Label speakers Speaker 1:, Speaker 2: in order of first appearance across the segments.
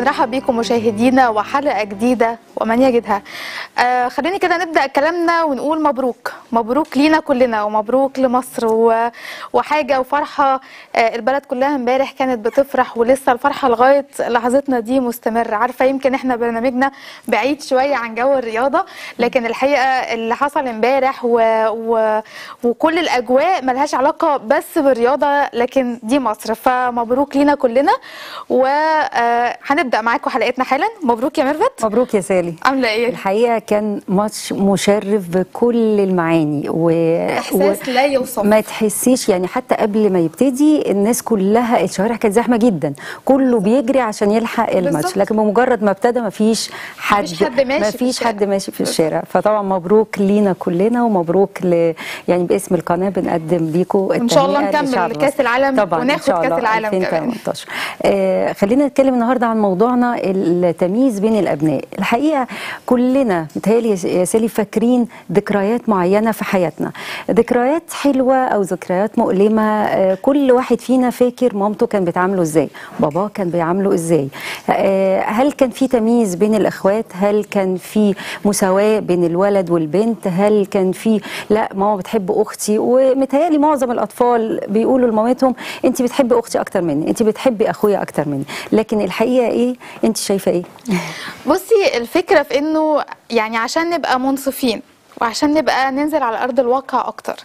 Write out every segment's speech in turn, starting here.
Speaker 1: بنرحب بيكم مشاهدينا وحلقه جديده ومن يجدها آه خليني كده نبدا كلامنا ونقول مبروك مبروك لينا كلنا ومبروك لمصر و... وحاجه وفرحه آه البلد كلها امبارح كانت بتفرح ولسه الفرحه لغايه لحظتنا دي مستمره عارفه يمكن احنا برنامجنا بعيد شويه عن جو الرياضه لكن الحقيقه اللي حصل امبارح و... و... وكل الاجواء ملهاش علاقه بس بالرياضه لكن دي مصر فمبروك لينا كلنا وهنبدا معاكم حلقتنا حالا مبروك يا ميرفت
Speaker 2: مبروك يا سالي
Speaker 1: عامله ايه
Speaker 2: الحقيقه كان ماتش مشرف بكل المعاني و...
Speaker 1: احساس لا يوصف
Speaker 2: ما تحسيش يعني حتى قبل ما يبتدي الناس كلها الشوارع كانت زحمه جدا كله بيجري عشان يلحق الماتش
Speaker 1: بالظبط.
Speaker 2: لكن بمجرد ما ابتدى ما فيش حد
Speaker 1: مفيش حد ماشي
Speaker 2: ما
Speaker 1: في
Speaker 2: فيش
Speaker 1: الشارع.
Speaker 2: حد ماشي في الشارع فطبعا مبروك لينا كلنا ومبروك ل... يعني باسم القناه بنقدم ليكم
Speaker 1: وإن شاء الله
Speaker 2: التهنئة
Speaker 1: نكمل
Speaker 2: لشعب
Speaker 1: لكأس
Speaker 2: مصر.
Speaker 1: العالم
Speaker 2: طبعا إن
Speaker 1: وناخد
Speaker 2: شاء
Speaker 1: كأس
Speaker 2: الله
Speaker 1: العالم كمان.
Speaker 2: 2018 آه خلينا نتكلم النهارده عن موضوعنا التمييز بين الابناء الحقيقه كلنا متهيألي يا سالي فاكرين ذكريات معينه في حياتنا ذكريات حلوه او ذكريات مؤلمه آه كل واحد فينا فاكر مامته كان بتعامله ازاي باباه كان بيعامله ازاي آه هل كان في تمييز بين الاخوات هل كان في مساواه بين الولد والبنت هل كان في لا ماما بتحب اختي ومتهيألي معظم الاطفال بيقولوا لمامتهم انت بتحبي اختي اكتر مني انت بتحبي اخويا اكتر مني لكن الحقيقه ايه انت شايفه ايه
Speaker 1: بصي الفكره في انه يعني عشان نبقى منصفين وعشان نبقى ننزل على ارض الواقع اكتر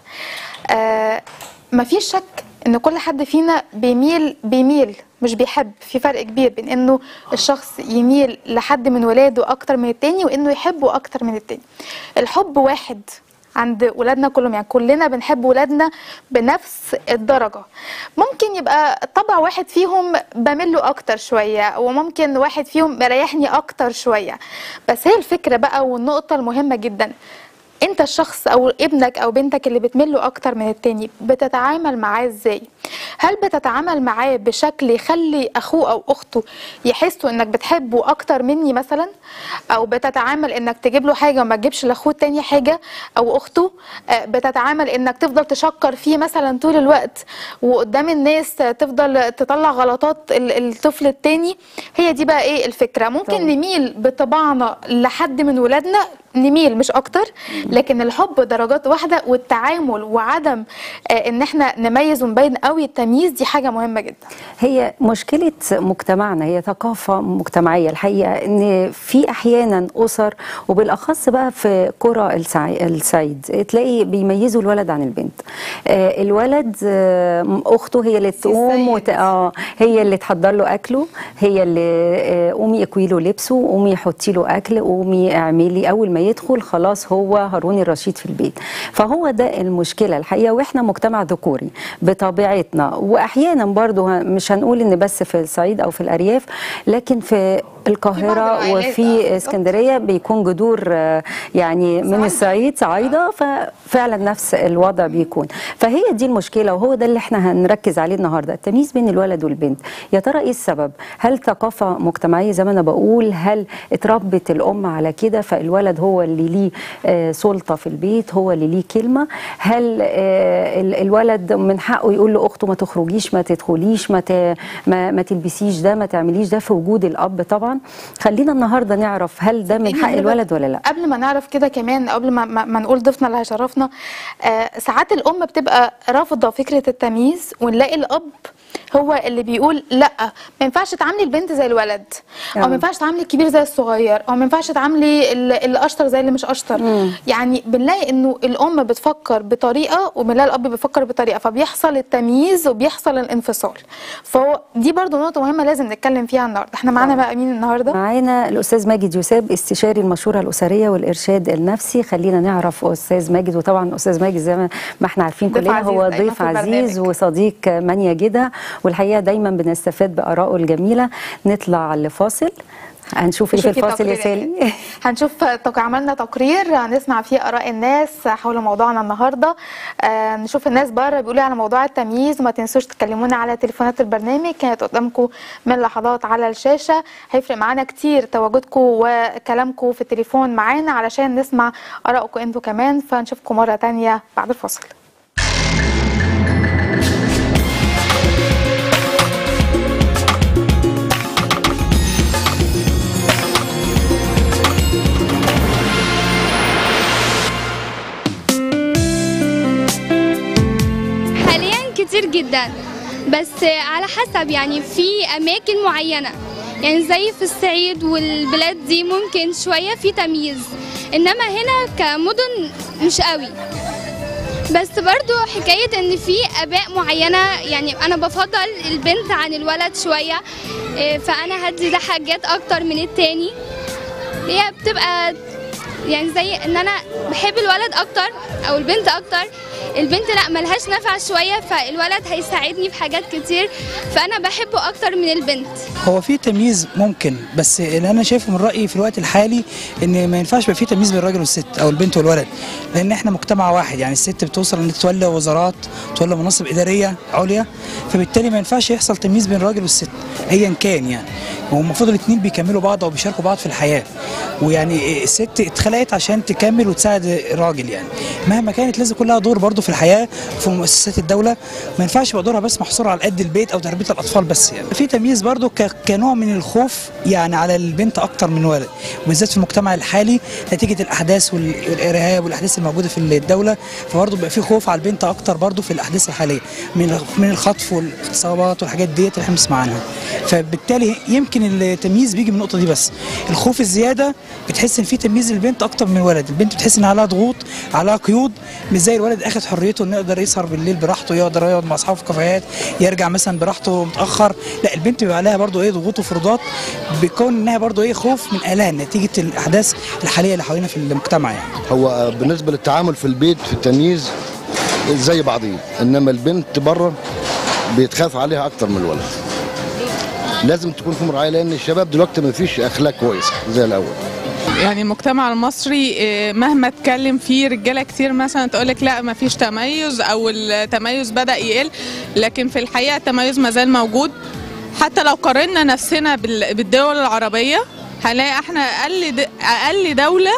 Speaker 1: آه مفيش شك ان كل حد فينا بيميل بيميل مش بيحب في فرق كبير بين انه الشخص يميل لحد من ولاده اكتر من التاني وانه يحبه اكتر من التاني الحب واحد عند ولادنا كلهم يعني كلنا بنحب ولادنا بنفس الدرجة ممكن يبقى طبع واحد فيهم بمله أكتر شوية وممكن واحد فيهم مريحني أكتر شوية بس هي الفكرة بقى والنقطة المهمة جدا انت الشخص او ابنك او بنتك اللي بتمله اكتر من التاني بتتعامل معاه ازاي هل بتتعامل معاه بشكل يخلي اخوه او اخته يحسوا انك بتحبه اكتر مني مثلا او بتتعامل انك تجيب له حاجه وما تجيبش لاخوه التاني حاجه او اخته آه، بتتعامل انك تفضل تشكر فيه مثلا طول الوقت وقدام الناس تفضل تطلع غلطات ال- الطفل التاني هي دي بقى ايه الفكره ممكن
Speaker 2: طبعا.
Speaker 1: نميل بطباعنا لحد من ولادنا نميل مش اكتر لكن الحب درجات واحده والتعامل وعدم آه، ان احنا نميز ونبين قوي التمييز دي حاجه مهمه جدا
Speaker 2: هي مشكلة مجتمعنا هي ثقافة مجتمعية الحقيقة ان في احيانا اسر وبالاخص بقى في قرى السعي- الصعيد تلاقي بيميزوا الولد عن البنت آه الولد آه اخته هي اللي تقوم وت... آه هي اللي تحضر له اكله هي اللي آه قومي اكوي له لبسه قومي حطي له اكل قومي اعملي اول ما يدخل خلاص هو هارون الرشيد في البيت فهو ده المشكلة الحقيقة واحنا مجتمع ذكوري بطبيعتنا واحيانا برضو ه- مش هنقول ان بس في الصعيد او في الارياف لكن في القاهرة
Speaker 1: العائلات، آه،
Speaker 2: وفي
Speaker 1: بالظبط.
Speaker 2: اسكندرية بيكون جذور آه، يعني من
Speaker 1: صعيدة.
Speaker 2: الصعيد صعيدة ففعلا نفس الوضع بيكون فهي دي المشكلة وهو ده اللي احنا هنركز عليه النهاردة التمييز بين الولد والبنت يا ترى ايه السبب هل ثقافة مجتمعية زي ما انا بقول هل اتربت الام على كده فالولد هو اللي ليه آه، سلطة في البيت هو اللي ليه كلمة هل آه، ال- الولد من حقه يقول لاخته ما تخرجيش ما تدخليش ما ت- ما, ما تلبسيش ده ما تعمليش ده في وجود الاب طبعا خلينا النهارده نعرف هل ده من
Speaker 1: إن
Speaker 2: حق
Speaker 1: هي
Speaker 2: الولد ولا لا
Speaker 1: قبل ما نعرف كده كمان قبل ما, ما, ما نقول ضيفنا اللي هيشرفنا آه ساعات الام بتبقى رافضه فكره التمييز ونلاقي الاب هو اللي بيقول لا ما ينفعش تعاملي البنت زي الولد او
Speaker 2: آه.
Speaker 1: ما ينفعش تعاملي الكبير زي الصغير او ما ينفعش تعاملي ال- اللي اشطر زي اللي مش اشطر يعني بنلاقي انه الام بتفكر بطريقه وبنلاقي الاب بيفكر بطريقه فبيحصل التمييز وبيحصل الانفصال فهو دي برضو نقطه مهمه لازم نتكلم فيها النهارده احنا معانا بقى مين النهارده
Speaker 2: معانا الاستاذ ماجد يوسف استشاري المشوره الاسريه والارشاد النفسي خلينا نعرف استاذ ماجد وطبعا استاذ ماجد زي ما ما احنا عارفين
Speaker 1: ضيف
Speaker 2: كلنا
Speaker 1: عزيز
Speaker 2: هو
Speaker 1: دايما
Speaker 2: ضيف
Speaker 1: في
Speaker 2: عزيز
Speaker 1: البرنامج.
Speaker 2: وصديق من يجدها والحقيقه دايما بنستفاد بارائه الجميله نطلع لفاصل هنشوف ايه في
Speaker 1: شوفي
Speaker 2: الفاصل يا
Speaker 1: تقرير
Speaker 2: سالي
Speaker 1: إيه. هنشوف تق- عملنا تقرير هنسمع فيه اراء الناس حول موضوعنا النهارده آه نشوف الناس بره بيقولوا إيه على موضوع التمييز وما تنسوش تكلمونا على تليفونات البرنامج كانت قدامكم من لحظات على الشاشه هيفرق معانا كتير تواجدكم وكلامكم في التليفون معانا علشان نسمع ارائكم انتوا كمان فنشوفكم مره تانية بعد الفاصل
Speaker 3: جدا بس على حسب يعني في أماكن معينة يعني زي في الصعيد والبلاد دي ممكن شوية في تمييز إنما هنا كمدن مش قوي بس برضو حكاية ان في اباء معينة يعني انا بفضل البنت عن الولد شوية إيه، فانا هدي ده حاجات اكتر من التاني هي بتبقى يعني زي ان انا بحب الولد اكتر او البنت اكتر البنت لا ملهاش نفع شوية فالولد هيساعدني في حاجات كتير فانا بحبه اكتر من البنت
Speaker 4: هو في تمييز ممكن بس اللي انا شايفه من رايي في الوقت الحالي ان ما ينفعش يبقى في تمييز بين الراجل والست او البنت والولد لان احنا مجتمع واحد يعني الست بتوصل ان تولى وزارات تولى مناصب اداريه عليا فبالتالي ما ينفعش يحصل تمييز بين الراجل والست ايا كان يعني هو المفروض الاثنين بيكملوا بعض او بيشاركوا بعض في الحياه ويعني الست اتخلقت عشان تكمل وتساعد الراجل يعني مهما كانت لازم يكون لها دور برضه في الحياه في مؤسسات الدوله ما ينفعش يبقى دورها بس محصور على قد البيت او تربيه الاطفال بس يعني في تمييز برضه ك- كنوع من الخوف يعني على البنت اكتر من الولد وبالذات في المجتمع الحالي نتيجه الاحداث وال- والارهاب والاحداث الموجوده في الدوله فبرضه بيبقى في خوف على البنت اكتر برضه في الاحداث الحاليه من من الخطف والاغتصابات والحاجات ديت اللي احنا بنسمع عنها فبالتالي يمكن التمييز بيجي من النقطه دي بس الخوف الزياده بتحس ان في تمييز للبنت اكتر من الولد البنت بتحس ان عليها ضغوط عليها قيود مش زي الولد اخد حريته انه يقدر يسهر بالليل براحته يقدر يقعد مع اصحابه في كافيهات يرجع مثلا براحته متاخر لا البنت بيبقى عليها برضه ايه ضغوط وفروضات بيكون انها برضه ايه خوف من اهلها نتيجه الاحداث الحاليه اللي حوالينا في المجتمع يعني
Speaker 5: هو بالنسبه للتعامل في البيت في التمييز زي بعضيه انما البنت بره بيتخاف عليها اكتر من الولد لازم تكون في مراعيه لان الشباب دلوقتي ما فيش اخلاق كويسه زي الاول
Speaker 6: يعني المجتمع المصري آه، مهما اتكلم فيه رجاله كتير مثلا تقولك لا ما فيش تميز او التميز بدا يقل لكن في الحقيقه التميز ما زال موجود حتى لو قارنا نفسنا بال- بالدول العربيه هنلاقي احنا اقل د- اقل دوله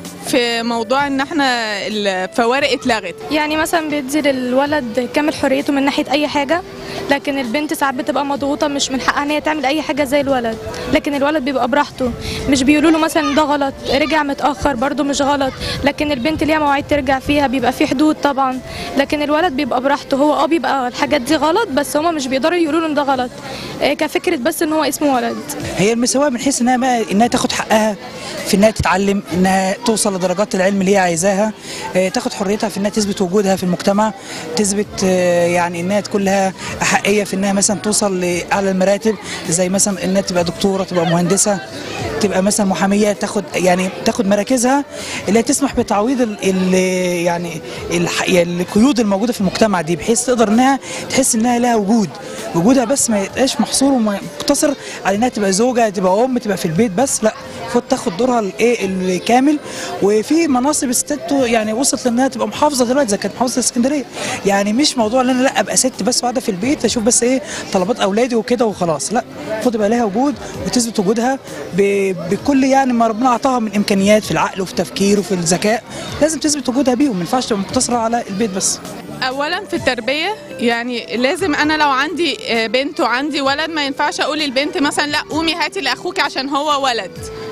Speaker 6: في موضوع ان احنا الفوارق اتلغت
Speaker 7: يعني مثلا بيدي للولد كامل حريته من ناحيه اي حاجه لكن البنت ساعات بتبقى مضغوطه مش من حقها ان هي تعمل اي حاجه زي الولد لكن الولد بيبقى براحته مش بيقولوا له مثلا ده غلط رجع متاخر برضه مش غلط لكن البنت ليها مواعيد ترجع فيها بيبقى في حدود طبعا لكن الولد بيبقى براحته هو اه بيبقى الحاجات دي غلط بس هما مش بيقدروا يقولوا له إن ده غلط إيه كفكره بس ان هو اسمه ولد
Speaker 4: هي المساواه من حيث انها بقى انها تاخد حقها في انها تتعلم انها توصل لدرجات العلم اللي هي عايزاها آه، تاخد حريتها في انها تثبت وجودها في المجتمع تثبت آه، يعني انها تكون لها احقيه في انها مثلا توصل لاعلى المراتب زي مثلا انها تبقى دكتوره تبقى مهندسه تبقى مثلا محاميه تاخد يعني تاخد مراكزها اللي هي تسمح بتعويض ال ال يعني الح- يعني القيود الموجوده في المجتمع دي بحيث تقدر انها تحس انها لها وجود وجودها بس ما يبقاش محصور ومقتصر على انها تبقى زوجه تبقى ام تبقى في البيت بس لا المفروض تاخد دورها الايه الكامل وفي مناصب الستات يعني وصلت لانها تبقى محافظه دلوقتي زي كانت محافظه اسكندريه يعني مش موضوع ان انا لا ابقى ست بس قاعده في البيت اشوف بس ايه طلبات اولادي وكده وخلاص لا المفروض يبقى لها وجود وتثبت وجودها ب- بكل يعني ما ربنا اعطاها من امكانيات في العقل وفي التفكير وفي الذكاء لازم تثبت وجودها بيهم ما ينفعش تبقى مقتصره على البيت بس
Speaker 6: اولا في التربيه يعني لازم انا لو عندي آه، بنت وعندي ولد ما ينفعش اقول للبنت مثلا لا قومي هاتي لاخوك عشان هو ولد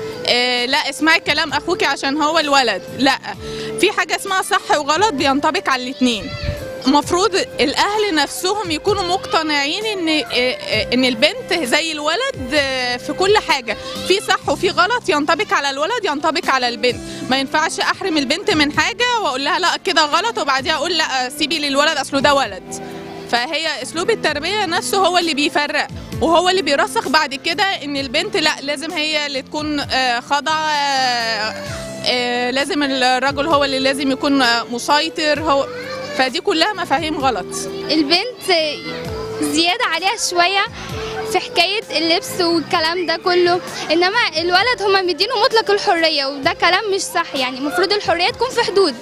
Speaker 6: آه، لا اسمعي كلام اخوك عشان هو الولد لا في حاجه اسمها صح وغلط بينطبق على الاثنين المفروض الاهل نفسهم يكونوا مقتنعين ان آه، آه، ان البنت زي الولد آه، في كل حاجه في صح وفي غلط ينطبق على الولد ينطبق على البنت ما ينفعش احرم البنت من حاجه واقول لها لا كده غلط وبعديها اقول لا سيبي للولد اصله ده ولد فهي اسلوب التربيه نفسه هو اللي بيفرق وهو اللي بيرسخ بعد كده ان البنت لا لازم هي اللي تكون آه، خاضعه آه، آه، لازم الرجل هو اللي لازم يكون آه، مسيطر هو فدي كلها مفاهيم غلط
Speaker 3: البنت زيادة عليها شوية في حكاية اللبس والكلام ده كله إنما الولد هما مدينه مطلق الحرية وده كلام مش صح يعني المفروض الحرية تكون في حدود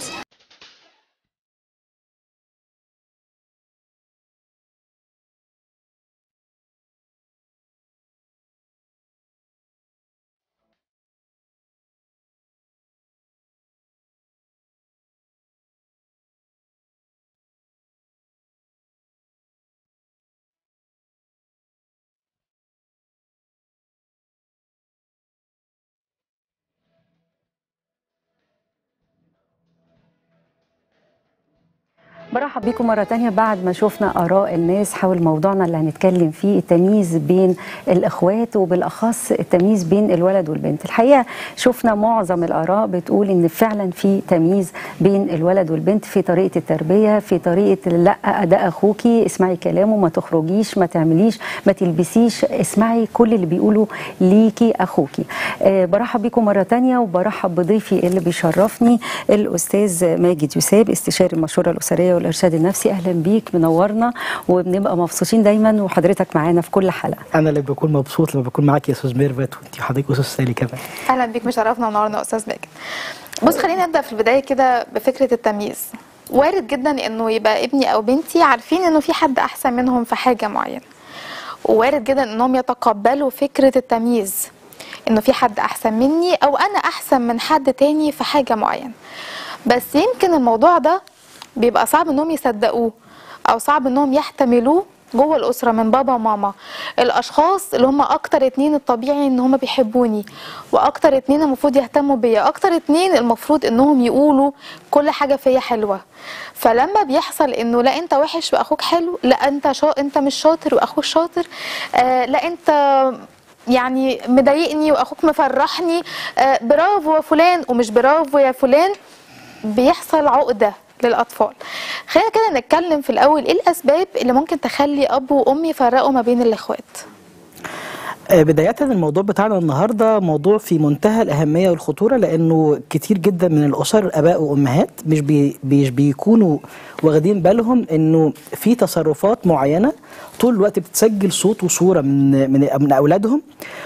Speaker 2: برحب بيكم مرة تانية بعد ما شفنا آراء الناس حول موضوعنا اللي هنتكلم فيه التمييز بين الإخوات وبالأخص التمييز بين الولد والبنت الحقيقة شفنا معظم الآراء بتقول إن فعلا في تمييز بين الولد والبنت في طريقة التربية في طريقة لا ده أخوكي اسمعي كلامه ما تخرجيش ما تعمليش ما تلبسيش اسمعي كل اللي بيقوله ليكي أخوكي آه برحب بيكم مرة تانية وبرحب بضيفي اللي بيشرفني الأستاذ ماجد يساب استشاري المشورة الأسرية والإرشاد النفسي أهلا بيك منورنا وبنبقى مبسوطين دايما وحضرتك معانا في كل حلقة
Speaker 8: انا اللي بكون مبسوط لما بكون معاك يا استاذ ميرفت وانت وحضرتك استاذ سالي كمان
Speaker 1: اهلا بيك مشرفنا ونورنا استاذ ماجد بص خلينا نبدا في البدايه كده بفكره التمييز وارد جدا انه يبقى ابني او بنتي عارفين انه في حد احسن منهم في حاجه معينه ووارد جدا انهم يتقبلوا فكره التمييز انه في حد احسن مني او انا احسن من حد تاني في حاجه معينه بس يمكن الموضوع ده بيبقى صعب انهم يصدقوه او صعب انهم يحتملوه جوه الاسره من بابا وماما الاشخاص اللي هم اكتر اتنين الطبيعي ان هم بيحبوني واكتر اتنين المفروض يهتموا بيا اكتر اتنين المفروض انهم يقولوا كل حاجه فيا حلوه فلما بيحصل انه لا انت وحش واخوك حلو لا انت شا... انت مش شاطر واخوك شاطر آه لا انت يعني مضايقني واخوك مفرحني آه برافو يا فلان ومش برافو يا فلان بيحصل عقده للاطفال خلينا كده نتكلم في الاول ايه الاسباب اللي ممكن تخلي اب وام يفرقوا ما بين الاخوات
Speaker 8: آه، بداية الموضوع بتاعنا النهاردة موضوع في منتهى الأهمية والخطورة لأنه كتير جدا من الأسر آباء وأمهات مش, بي مش بيكونوا واخدين بالهم إنه في تصرفات معينة طول الوقت بتسجل صوت وصورة من من من أولادهم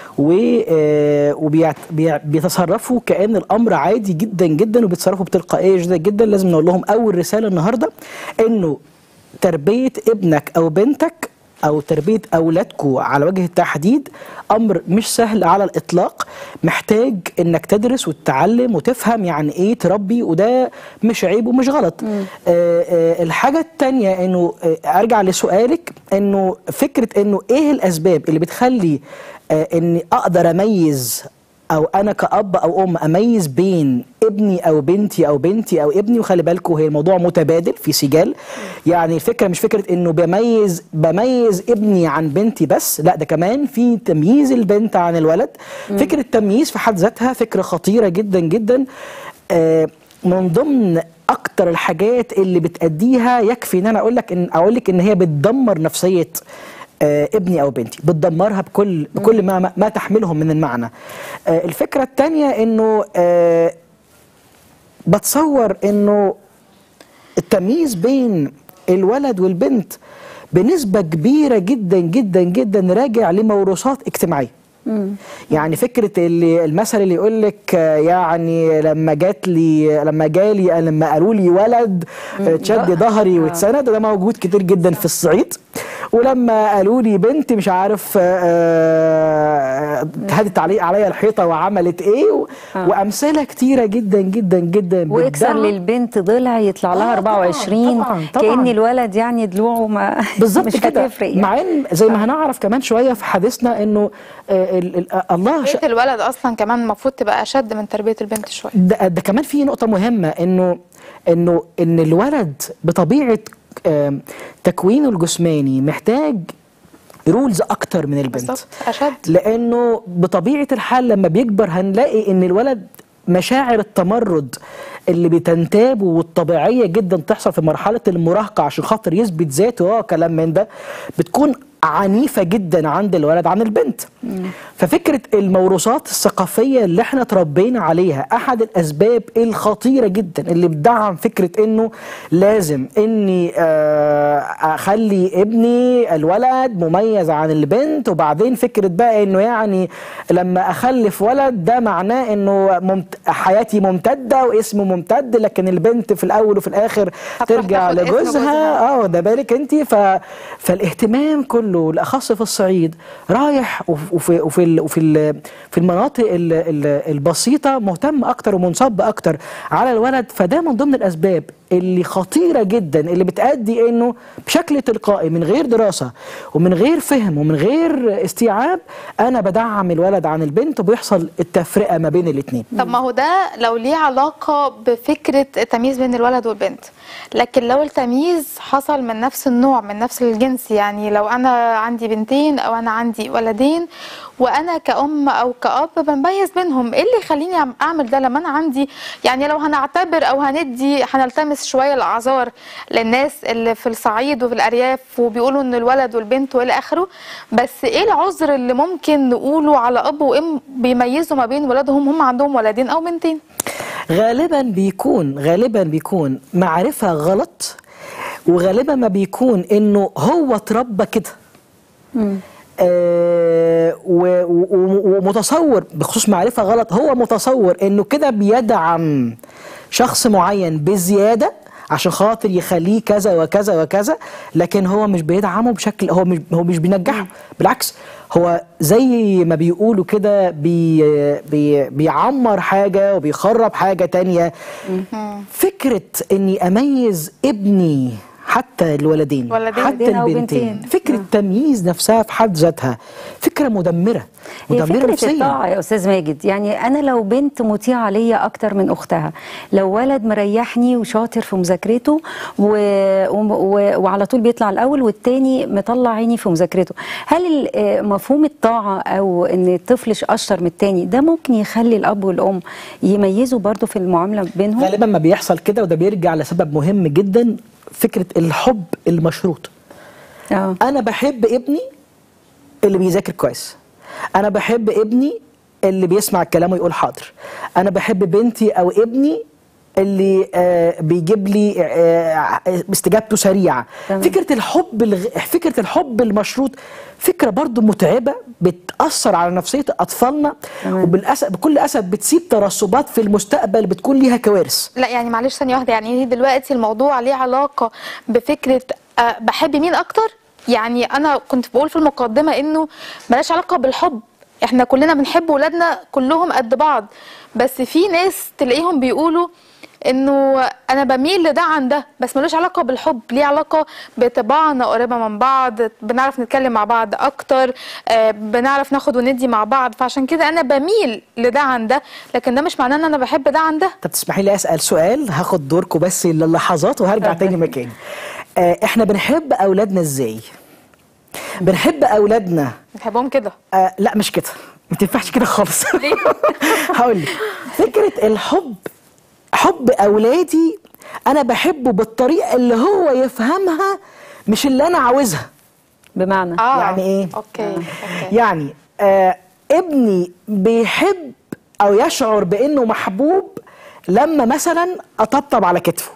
Speaker 8: وبيتصرفوا كأن الأمر عادي جدا جدا وبيتصرفوا بتلقائية جدا جدا لازم نقول لهم أول رسالة النهاردة إنه تربية ابنك أو بنتك او تربيه اولادكم على وجه التحديد امر مش سهل على الاطلاق محتاج انك تدرس وتتعلم وتفهم يعني ايه تربي وده مش عيب ومش غلط آه آه الحاجه الثانيه انه آه ارجع لسؤالك انه فكره انه ايه الاسباب اللي بتخلي آه اني اقدر اميز او انا كاب او ام اميز بين ابني او بنتي او بنتي او ابني وخلي بالكم هي الموضوع متبادل في سجال يعني الفكره مش فكره انه بميز بميز ابني عن بنتي بس لا ده كمان في تمييز البنت عن الولد م. فكره التمييز في حد ذاتها فكره خطيره جدا جدا آه من ضمن اكتر الحاجات اللي بتاديها يكفي ان انا اقول لك ان اقول لك ان هي بتدمر نفسيه آه ابني او بنتي بتدمرها بكل بكل ما ما تحمله من المعنى آه الفكره الثانيه انه آه بتصور انه التمييز بين الولد والبنت بنسبه كبيره جدا جدا جدا راجع لموروثات اجتماعيه يعني فكره اللي المثل اللي يقول لك يعني لما جات لي لما جالي لما قالوا لي ولد تشد ظهري واتسند ده موجود كتير جدا في الصعيد ولما قالوا لي بنت مش عارف هدت علي عليا الحيطه وعملت ايه آه. وامثله كتيره جدا جدا جدا
Speaker 2: واكسر للبنت ضلع يطلع لها 24
Speaker 8: طبعًا طبعًا
Speaker 2: كان الولد يعني ضلوعه ما
Speaker 8: بالظبط
Speaker 2: مش
Speaker 8: كده
Speaker 2: هتفرق يعني.
Speaker 8: مع ان زي ما هنعرف كمان شويه في حديثنا انه آه ال ال الله
Speaker 1: تربيه الولد اصلا كمان المفروض تبقى اشد من تربيه البنت شويه
Speaker 8: ده, ده كمان في نقطه مهمه انه انه ان الولد بطبيعه تكوينه الجسماني محتاج رولز اكتر من البنت
Speaker 1: بالظبط اشد
Speaker 8: لانه بطبيعه الحال لما بيكبر هنلاقي ان الولد مشاعر التمرد اللي بتنتاب والطبيعيه جدا تحصل في مرحله المراهقه عشان خاطر يثبت ذاته وكلام من ده بتكون عنيفة جدا عند الولد عن البنت مم. ففكرة الموروثات الثقافية اللي احنا تربينا عليها أحد الأسباب الخطيرة جدا اللي بتدعم فكرة إنه لازم إني أخلي ابني الولد مميز عن البنت وبعدين فكرة بقى إنه يعني لما أخلف ولد ده معناه إنه ممت... حياتي ممتدة واسمه ممتد لكن البنت في الأول وفي الآخر ترجع لجوزها اه ده بالك أنت ف... فالاهتمام كله كله بالاخص في الصعيد رايح وف- وفي وفي ال- وفي ال- في المناطق ال- ال- البسيطه مهتم اكتر ومنصب اكتر على الولد فده من ضمن الاسباب اللي خطيره جدا اللي بتؤدي انه بشكل تلقائي من غير دراسه ومن غير فهم ومن غير استيعاب انا بدعم الولد عن البنت وبيحصل التفرقه ما بين الاثنين
Speaker 1: طب ما هو ده لو ليه علاقة بفكرة التمييز بين الولد والبنت لكن لو التمييز حصل من نفس النوع من نفس الجنس يعني لو أنا عندي بنتين أو أنا عندي ولدين وأنا كأم أو كأب بميز بينهم إيه اللي يخليني أعم- أعمل ده لما أنا عندي يعني لو هنعتبر أو هندي هنلتمس شوية الأعذار للناس اللي في الصعيد وفي الأرياف وبيقولوا إن الولد والبنت وإلى آخره بس إيه العذر اللي ممكن نقوله على أب وأم بيميزوا ما بين ولادهم هم عندهم ولدين أو بنتين
Speaker 8: غالبا بيكون غالبا بيكون معرفة غلط وغالبا ما بيكون انه هو اتربى كده آه و- و- و- ومتصور بخصوص معرفة غلط هو متصور انه كده بيدعم شخص معين بزيادة عشان خاطر يخليه كذا وكذا وكذا لكن هو مش بيدعمه بشكل هو مش هو مش بينجحه بالعكس هو زي ما بيقولوا كده بي بي بيعمر حاجة وبيخرب حاجة تانية فكرة اني اميز ابني حتى الولدين
Speaker 1: ولدين.
Speaker 8: حتى
Speaker 2: ولدين أو
Speaker 8: البنتين
Speaker 2: بنتين.
Speaker 8: فكرة تمييز نفسها في حد ذاتها فكرة مدمرة
Speaker 2: هي
Speaker 8: مدمرة
Speaker 2: فكرة
Speaker 8: نفسيا
Speaker 2: الطاعة يا أستاذ ماجد يعني أنا لو بنت مطيعة ليا أكتر من أختها لو ولد مريحني وشاطر في مذاكرته و... و... و... وعلى طول بيطلع الأول والتاني مطلع عيني في مذاكرته هل ال- آه، مفهوم الطاعة أو إن الطفل أشطر من التاني ده ممكن يخلي الأب والأم يميزوا برضو في المعاملة بينهم؟
Speaker 8: غالبا ما بيحصل كده وده بيرجع لسبب مهم جدا فكرة الحب المشروط
Speaker 2: اه
Speaker 8: انا بحب ابني اللي بيذاكر كويس انا بحب ابني اللي بيسمع الكلام ويقول حاضر انا بحب بنتي او ابني اللي آه بيجيب لي آه استجابته سريعه
Speaker 2: تمام.
Speaker 8: فكره الحب الغ... فكره الحب المشروط فكره برضو متعبه بتاثر على نفسيه اطفالنا
Speaker 2: تمام.
Speaker 8: وبالاسف بكل اسف بتسيب ترسبات في المستقبل بتكون ليها كوارث
Speaker 1: لا يعني معلش ثانية واحدة يعني دلوقتي الموضوع ليه علاقة بفكرة آه، بحب مين أكتر يعني أنا كنت بقول في المقدمة إنه ملاش علاقة بالحب إحنا كلنا بنحب ولادنا كلهم قد بعض بس في ناس تلاقيهم بيقولوا انه انا بميل لده عن ده بس ملوش علاقه بالحب ليه علاقه بطباعنا قريبه من بعض بنعرف نتكلم مع بعض اكتر آه، بنعرف ناخد وندي مع بعض فعشان كده انا بميل لده عن ده لكن ده مش معناه ان انا بحب ده عن ده
Speaker 8: طب تسمحي لي اسال سؤال هاخد دوركم بس للحظات وهرجع تاني مكاني آه احنا بنحب اولادنا ازاي بنحب اولادنا
Speaker 1: بحبهم كده
Speaker 8: آه لا مش كده ما تنفعش كده خالص هقول لك فكره الحب حب اولادي انا بحبه بالطريقه اللي هو يفهمها مش اللي انا عاوزها
Speaker 2: بمعنى
Speaker 1: اه
Speaker 8: يعني ايه
Speaker 1: اوكي اوكي
Speaker 8: يعني آه ابني بيحب او يشعر بانه محبوب لما مثلا اطبطب على كتفه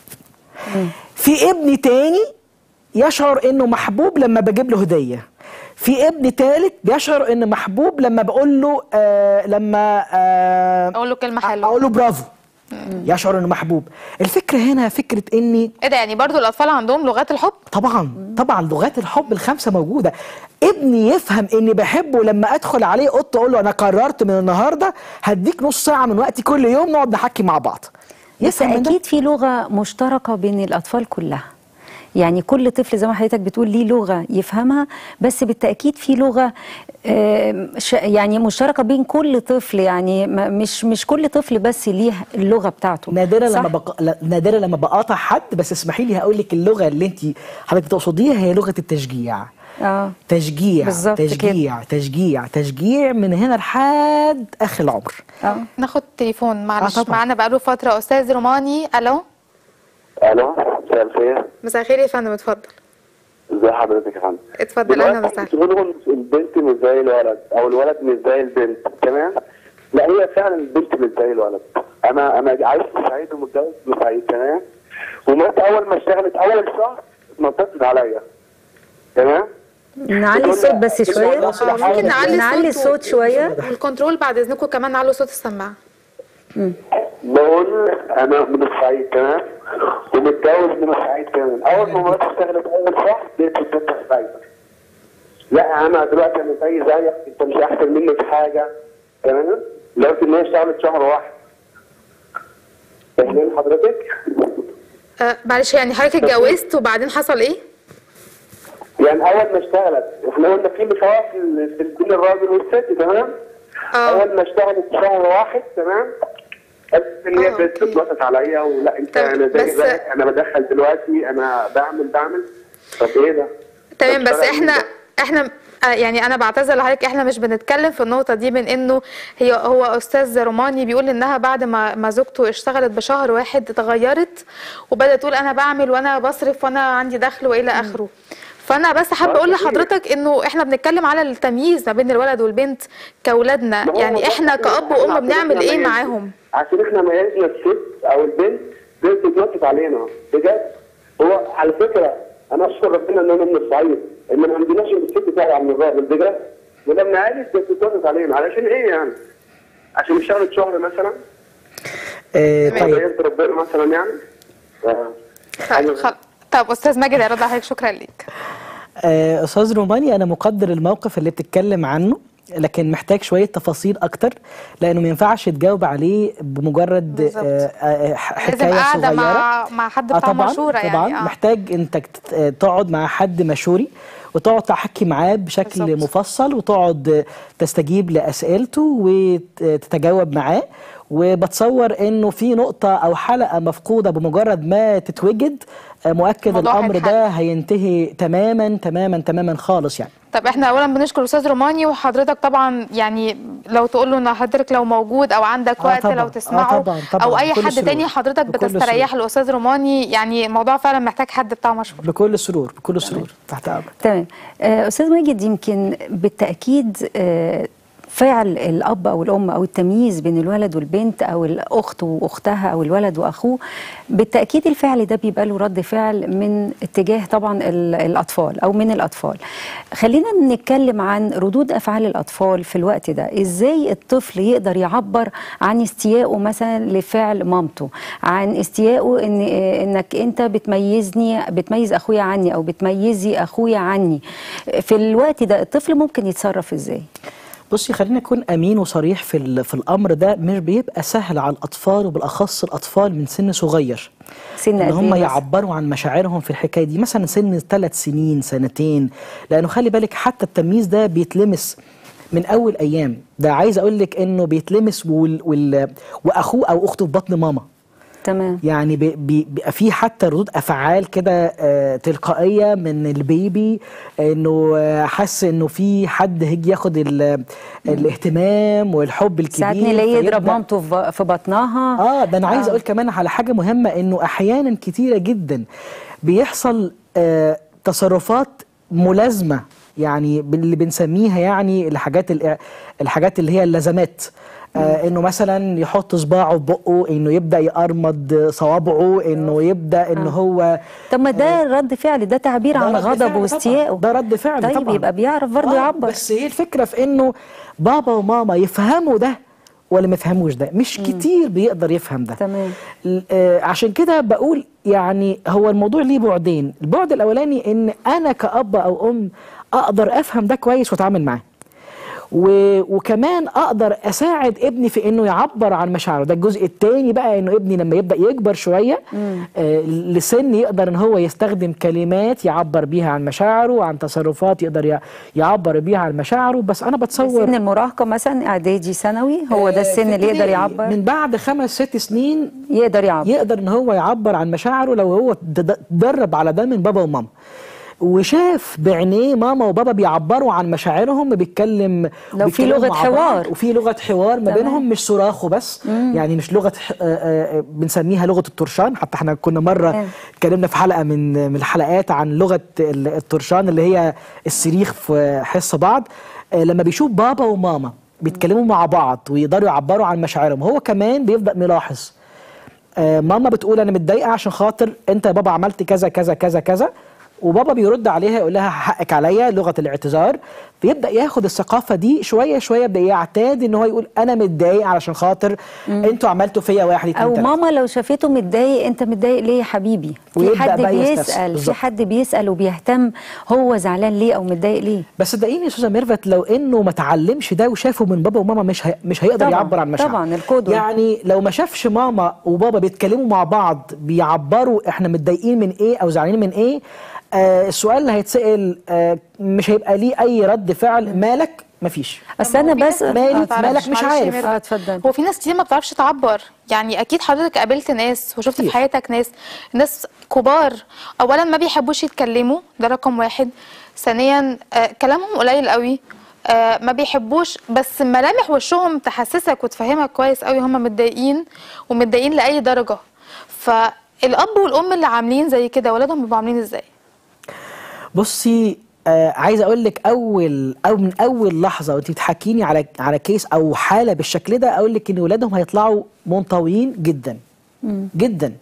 Speaker 8: في ابن تاني يشعر انه محبوب لما بجيب له هديه في ابن تالت بيشعر انه محبوب لما بقول له آه لما آه
Speaker 1: اقول له كلمه حلوه
Speaker 8: اقول له برافو يشعر انه محبوب الفكره هنا فكره اني
Speaker 1: ايه ده يعني برضو الاطفال عندهم لغات الحب
Speaker 8: طبعا طبعا لغات الحب الخمسه موجوده ابني يفهم اني بحبه لما ادخل عليه اوضه اقول له انا قررت من النهارده هديك نص ساعه من وقتي كل يوم نقعد نحكي مع بعض
Speaker 2: بس
Speaker 8: يفهم من ده
Speaker 2: اكيد في لغه مشتركه بين الاطفال كلها يعني كل طفل زي ما حضرتك بتقول ليه لغه يفهمها بس بالتاكيد في لغه آم، ش- يعني مشتركه بين كل طفل يعني ما- مش مش كل طفل بس ليه اللغه بتاعته
Speaker 8: نادرا
Speaker 2: صح؟
Speaker 8: لما بق... لا، نادرا لما بقاطع حد بس اسمحي لي هقول لك اللغه اللي انت حضرتك تقصديها هي لغه التشجيع
Speaker 2: اه
Speaker 8: تشجيع
Speaker 2: بالظبط كده.
Speaker 8: تشجيع تشجيع تشجيع من هنا لحد اخر العمر
Speaker 2: اه
Speaker 1: ناخد تليفون معلش
Speaker 8: آه طبعا.
Speaker 1: معانا بقاله فتره استاذ روماني الو
Speaker 9: الو مساء الخير
Speaker 1: مساء الخير يا فندم اتفضل
Speaker 9: ازي حضرتك يا فندم
Speaker 1: اتفضل اهلا
Speaker 9: دلوقتي
Speaker 1: وسهلا
Speaker 9: بتقولوا البنت مش زي الولد او الولد مش زي البنت تمام لا هي فعلا البنت مش زي الولد انا انا عايش في سعيد ومتجوز في سعيد تمام ومرات اول ما اشتغلت اول شهر اتنططت عليا تمام
Speaker 2: نعلي الصوت بس شويه
Speaker 1: آه، ممكن نعلي
Speaker 2: نعلي
Speaker 1: الصوت
Speaker 2: الصوت شويه
Speaker 1: والكنترول بعد اذنكم كمان علوا صوت السماعه
Speaker 9: بقول انا من الصعيد تمام ومتجوز من الصعيد كمان اول ما مراتي اشتغلت اول شهر لقيت البنت في سعيد لا انا دلوقتي انا زي زيك انت مش احسن مني في حاجه تمام لقيت ان هي اشتغلت شهر واحد فاهمين حضرتك؟
Speaker 1: آه معلش يعني حضرتك اتجوزت وبعدين حصل ايه؟
Speaker 9: يعني اول ما اشتغلت احنا قلنا في مساواه في ال- في بين الراجل والست تمام؟
Speaker 1: اه
Speaker 9: اول ما اشتغلت شهر واحد تمام قالت ان هي
Speaker 1: آه،
Speaker 9: بنت
Speaker 1: أوكي.
Speaker 9: اتنطت عليا ولا انت
Speaker 1: طب
Speaker 9: انا زي
Speaker 1: بس-
Speaker 9: زيك انا بدخل دلوقتي انا بعمل بعمل طب ايه ده؟
Speaker 1: تمام
Speaker 9: طب
Speaker 1: بس
Speaker 9: اشتغل
Speaker 1: احنا
Speaker 9: إيه ده؟
Speaker 1: احنا آه، يعني انا بعتذر لحضرتك احنا مش بنتكلم في النقطه دي من انه هي هو استاذ روماني بيقول انها بعد ما ما زوجته اشتغلت بشهر واحد اتغيرت وبدات تقول انا بعمل وانا بصرف وانا عندي دخل والى اخره فانا بس حابه
Speaker 9: آه،
Speaker 1: اقول
Speaker 9: صحيح.
Speaker 1: لحضرتك انه احنا بنتكلم على التمييز ما بين الولد والبنت كاولادنا
Speaker 9: ما هو
Speaker 1: يعني
Speaker 9: ده
Speaker 1: احنا
Speaker 9: إحنا-
Speaker 1: كاب
Speaker 9: إحنا
Speaker 1: وام
Speaker 9: عشان
Speaker 1: بنعمل
Speaker 9: إحنا
Speaker 1: ايه
Speaker 9: ميزنا-
Speaker 1: معاهم
Speaker 9: عشان احنا ميزنا الست او البنت بنت اتنطت علينا بجد هو على فكره انا اشكر ربنا ان انا من الصعيد ان ما عندناش إن الست تابع من الراجل بجد ولما قالت بنت اتنطت علينا علشان ايه يعني؟ عشان اشتغلت شهر مثلا
Speaker 8: آه طيب
Speaker 9: طيب ربنا مثلا يعني آه.
Speaker 1: خ- خ- طب استاذ ماجد يا رضا حضرتك شكرا ليك
Speaker 8: آه، استاذ روماني انا مقدر الموقف اللي بتتكلم عنه لكن محتاج شويه تفاصيل اكتر لانه ما ينفعش تجاوب عليه بمجرد
Speaker 1: بالظبط.
Speaker 8: آه، آه، ح-
Speaker 1: لازم
Speaker 8: حكايه
Speaker 1: قاعده
Speaker 8: صغيره
Speaker 1: مع مع حد
Speaker 8: اه
Speaker 1: بتاع
Speaker 8: طبعا
Speaker 1: مشوره يعني
Speaker 8: طبعا
Speaker 1: آه.
Speaker 8: محتاج انت تت- آه، تقعد مع حد مشوري وتقعد تحكي معاه بشكل
Speaker 1: بالظبط.
Speaker 8: مفصل وتقعد آه، تستجيب لاسئلته وتتجاوب معاه وبتصور انه في نقطه او حلقه مفقوده بمجرد ما تتوجد آه، مؤكد
Speaker 1: الموضوع
Speaker 8: الامر
Speaker 1: هيتحل.
Speaker 8: ده هينتهي تماما تماما تماما خالص يعني
Speaker 1: طب احنا اولا بنشكر استاذ روماني وحضرتك طبعا يعني لو تقول له ان حضرتك لو موجود او عندك
Speaker 8: آه
Speaker 1: وقت
Speaker 8: طبعاً.
Speaker 1: لو
Speaker 8: آه
Speaker 1: تسمعه
Speaker 8: طبعاً، طبعاً.
Speaker 1: او اي
Speaker 8: بكل
Speaker 1: حد
Speaker 8: سرور.
Speaker 1: تاني حضرتك
Speaker 8: بكل
Speaker 1: بتستريح
Speaker 8: سرور.
Speaker 1: الاستاذ روماني يعني الموضوع فعلا محتاج حد بتاع مشهور
Speaker 8: بكل سرور بكل سرور تحت امرك
Speaker 2: تمام آه، استاذ ماجد يمكن بالتاكيد آه، فعل الاب او الام او التمييز بين الولد والبنت او الاخت واختها او الولد واخوه بالتاكيد الفعل ده بيبقى له رد فعل من اتجاه طبعا ال- الاطفال او من الاطفال خلينا نتكلم عن ردود افعال الاطفال في الوقت ده ازاي الطفل يقدر يعبر عن استيائه مثلا لفعل مامته عن استيائه ان انك انت بتميزني بتميز اخويا عني او بتميزي اخويا عني في الوقت ده الطفل ممكن يتصرف ازاي
Speaker 8: بصي خلينا نكون امين وصريح في ال- في الامر ده مش بيبقى سهل على الاطفال وبالاخص الاطفال من سن صغير
Speaker 2: سن
Speaker 8: ان
Speaker 2: قد
Speaker 8: هم
Speaker 2: إيه مثلاً؟
Speaker 8: يعبروا عن مشاعرهم في الحكايه دي مثلا سن ثلاث سنين سنتين لانه خلي بالك حتى التمييز ده بيتلمس من اول ايام ده عايز اقول لك انه بيتلمس وال وال واخوه او اخته في بطن ماما
Speaker 2: تمام
Speaker 8: يعني بي- بي- بيبقى في حتى ردود افعال كده آه، تلقائيه من البيبي انه آه، حس انه في حد هيجي ياخد ال- الاهتمام والحب الكبير
Speaker 2: ساعات نلاقيه يضرب
Speaker 8: فيبدأ-
Speaker 2: مامته في في بطنها
Speaker 8: اه ده انا عايز
Speaker 2: آه.
Speaker 8: اقول كمان على حاجه مهمه انه احيانا كتيره جدا بيحصل آه تصرفات ملازمه يعني اللي بنسميها يعني الحاجات الإع- الحاجات اللي هي اللازمات آه انه مثلا يحط صباعه في بقه انه يبدا يقرمض صوابعه انه يبدا ان هو
Speaker 2: طب ما ده رد فعل ده تعبير
Speaker 8: ده
Speaker 2: عن
Speaker 8: رد
Speaker 2: غضب
Speaker 8: فعل
Speaker 2: واستيائه
Speaker 8: طبعاً. ده رد فعل
Speaker 2: طيب
Speaker 8: طبعا
Speaker 2: يبقى بيعرف برضه يعبر
Speaker 8: بس هي الفكره في انه بابا وماما يفهموا ده ولا ما يفهموش ده مش كتير بيقدر يفهم ده
Speaker 2: تمام.
Speaker 8: ل- آه، عشان كده بقول يعني هو الموضوع ليه بعدين البعد الاولاني ان انا كاب او ام اقدر افهم ده كويس واتعامل معاه و... وكمان اقدر اساعد ابني في انه يعبر عن مشاعره ده الجزء الثاني بقى انه ابني لما يبدا يكبر شويه آه لسن يقدر ان هو يستخدم كلمات يعبر بيها عن مشاعره وعن تصرفات يقدر ي- يعبر بيها عن مشاعره بس انا بتصور
Speaker 2: سن المراهقه مثلا اعدادي ثانوي هو ده السن اللي يقدر يعبر
Speaker 8: من بعد خمس ست سنين
Speaker 2: يقدر يعبر
Speaker 8: يقدر ان هو يعبر عن مشاعره لو هو د- درب على ده من بابا وماما وشاف بعينيه ماما وبابا بيعبروا عن مشاعرهم بيتكلم
Speaker 2: لو في
Speaker 8: بيتكلموا
Speaker 2: لغة
Speaker 8: مع
Speaker 2: حوار.
Speaker 8: بعض، وفي لغه حوار ما
Speaker 2: تمام.
Speaker 8: بينهم مش صراخ وبس يعني مش لغه ح- آه، آه، بنسميها لغه الطرشان حتى احنا كنا مره
Speaker 2: تمام.
Speaker 8: اتكلمنا في حلقه من من الحلقات عن لغه ال- الطرشان اللي هي الصريخ في حس بعض آه، لما بيشوف بابا وماما بيتكلموا مع بعض ويقدروا يعبروا عن مشاعرهم هو كمان بيبدا ملاحظ آه، ماما بتقول انا متضايقه عشان خاطر انت يا بابا عملت كذا كذا كذا كذا وبابا بيرد عليها يقول لها حقك عليا لغه الاعتذار فيبدا ياخد الثقافه دي شويه شويه يبدا يعتاد ان هو يقول انا متضايق علشان خاطر انتوا عملتوا فيا واحد اتنين
Speaker 2: او
Speaker 8: تلاته
Speaker 2: ماما لو شافته متضايق انت متضايق ليه يا حبيبي في
Speaker 8: ويبدأ
Speaker 2: حد
Speaker 8: بقى يستفسر.
Speaker 2: بيسال في
Speaker 8: بالظبط.
Speaker 2: حد بيسال وبيهتم هو زعلان ليه او متضايق ليه
Speaker 8: بس صدقيني يا استاذه ميرفت لو انه ما اتعلمش ده وشافه من بابا وماما مش هي... مش هيقدر
Speaker 2: طبعاً،
Speaker 8: يعبر عن مشاعره
Speaker 2: طبعاً، القدوة.
Speaker 8: يعني لو ما شافش ماما وبابا بيتكلموا مع بعض بيعبروا احنا متضايقين من ايه او زعلانين من ايه آه السؤال اللي هيتسال آه مش هيبقى ليه اي رد فعل مالك مفيش
Speaker 2: اصل انا بس
Speaker 8: مالك
Speaker 2: آه،
Speaker 8: مالك مش
Speaker 1: معلش يا
Speaker 8: عارف
Speaker 1: ميرفت.
Speaker 2: اه اتفضل
Speaker 1: هو في ناس كتير ما بتعرفش تعبر يعني اكيد حضرتك قابلت ناس وشفت
Speaker 8: كتير.
Speaker 1: في حياتك ناس ناس كبار اولا ما بيحبوش يتكلموا ده رقم واحد ثانيا آه كلامهم قليل قوي آه ما بيحبوش بس ملامح وشهم تحسسك وتفهمك كويس قوي هم متضايقين ومتضايقين لاي درجه فالاب والام اللي عاملين زي كده ولادهم بيبقوا عاملين ازاي
Speaker 8: بصي آه عايز اقول لك اول او من اول لحظه وانت بتحكيني على على كيس او حاله بالشكل ده اقول لك ان ولادهم هيطلعوا منطويين جدا جدا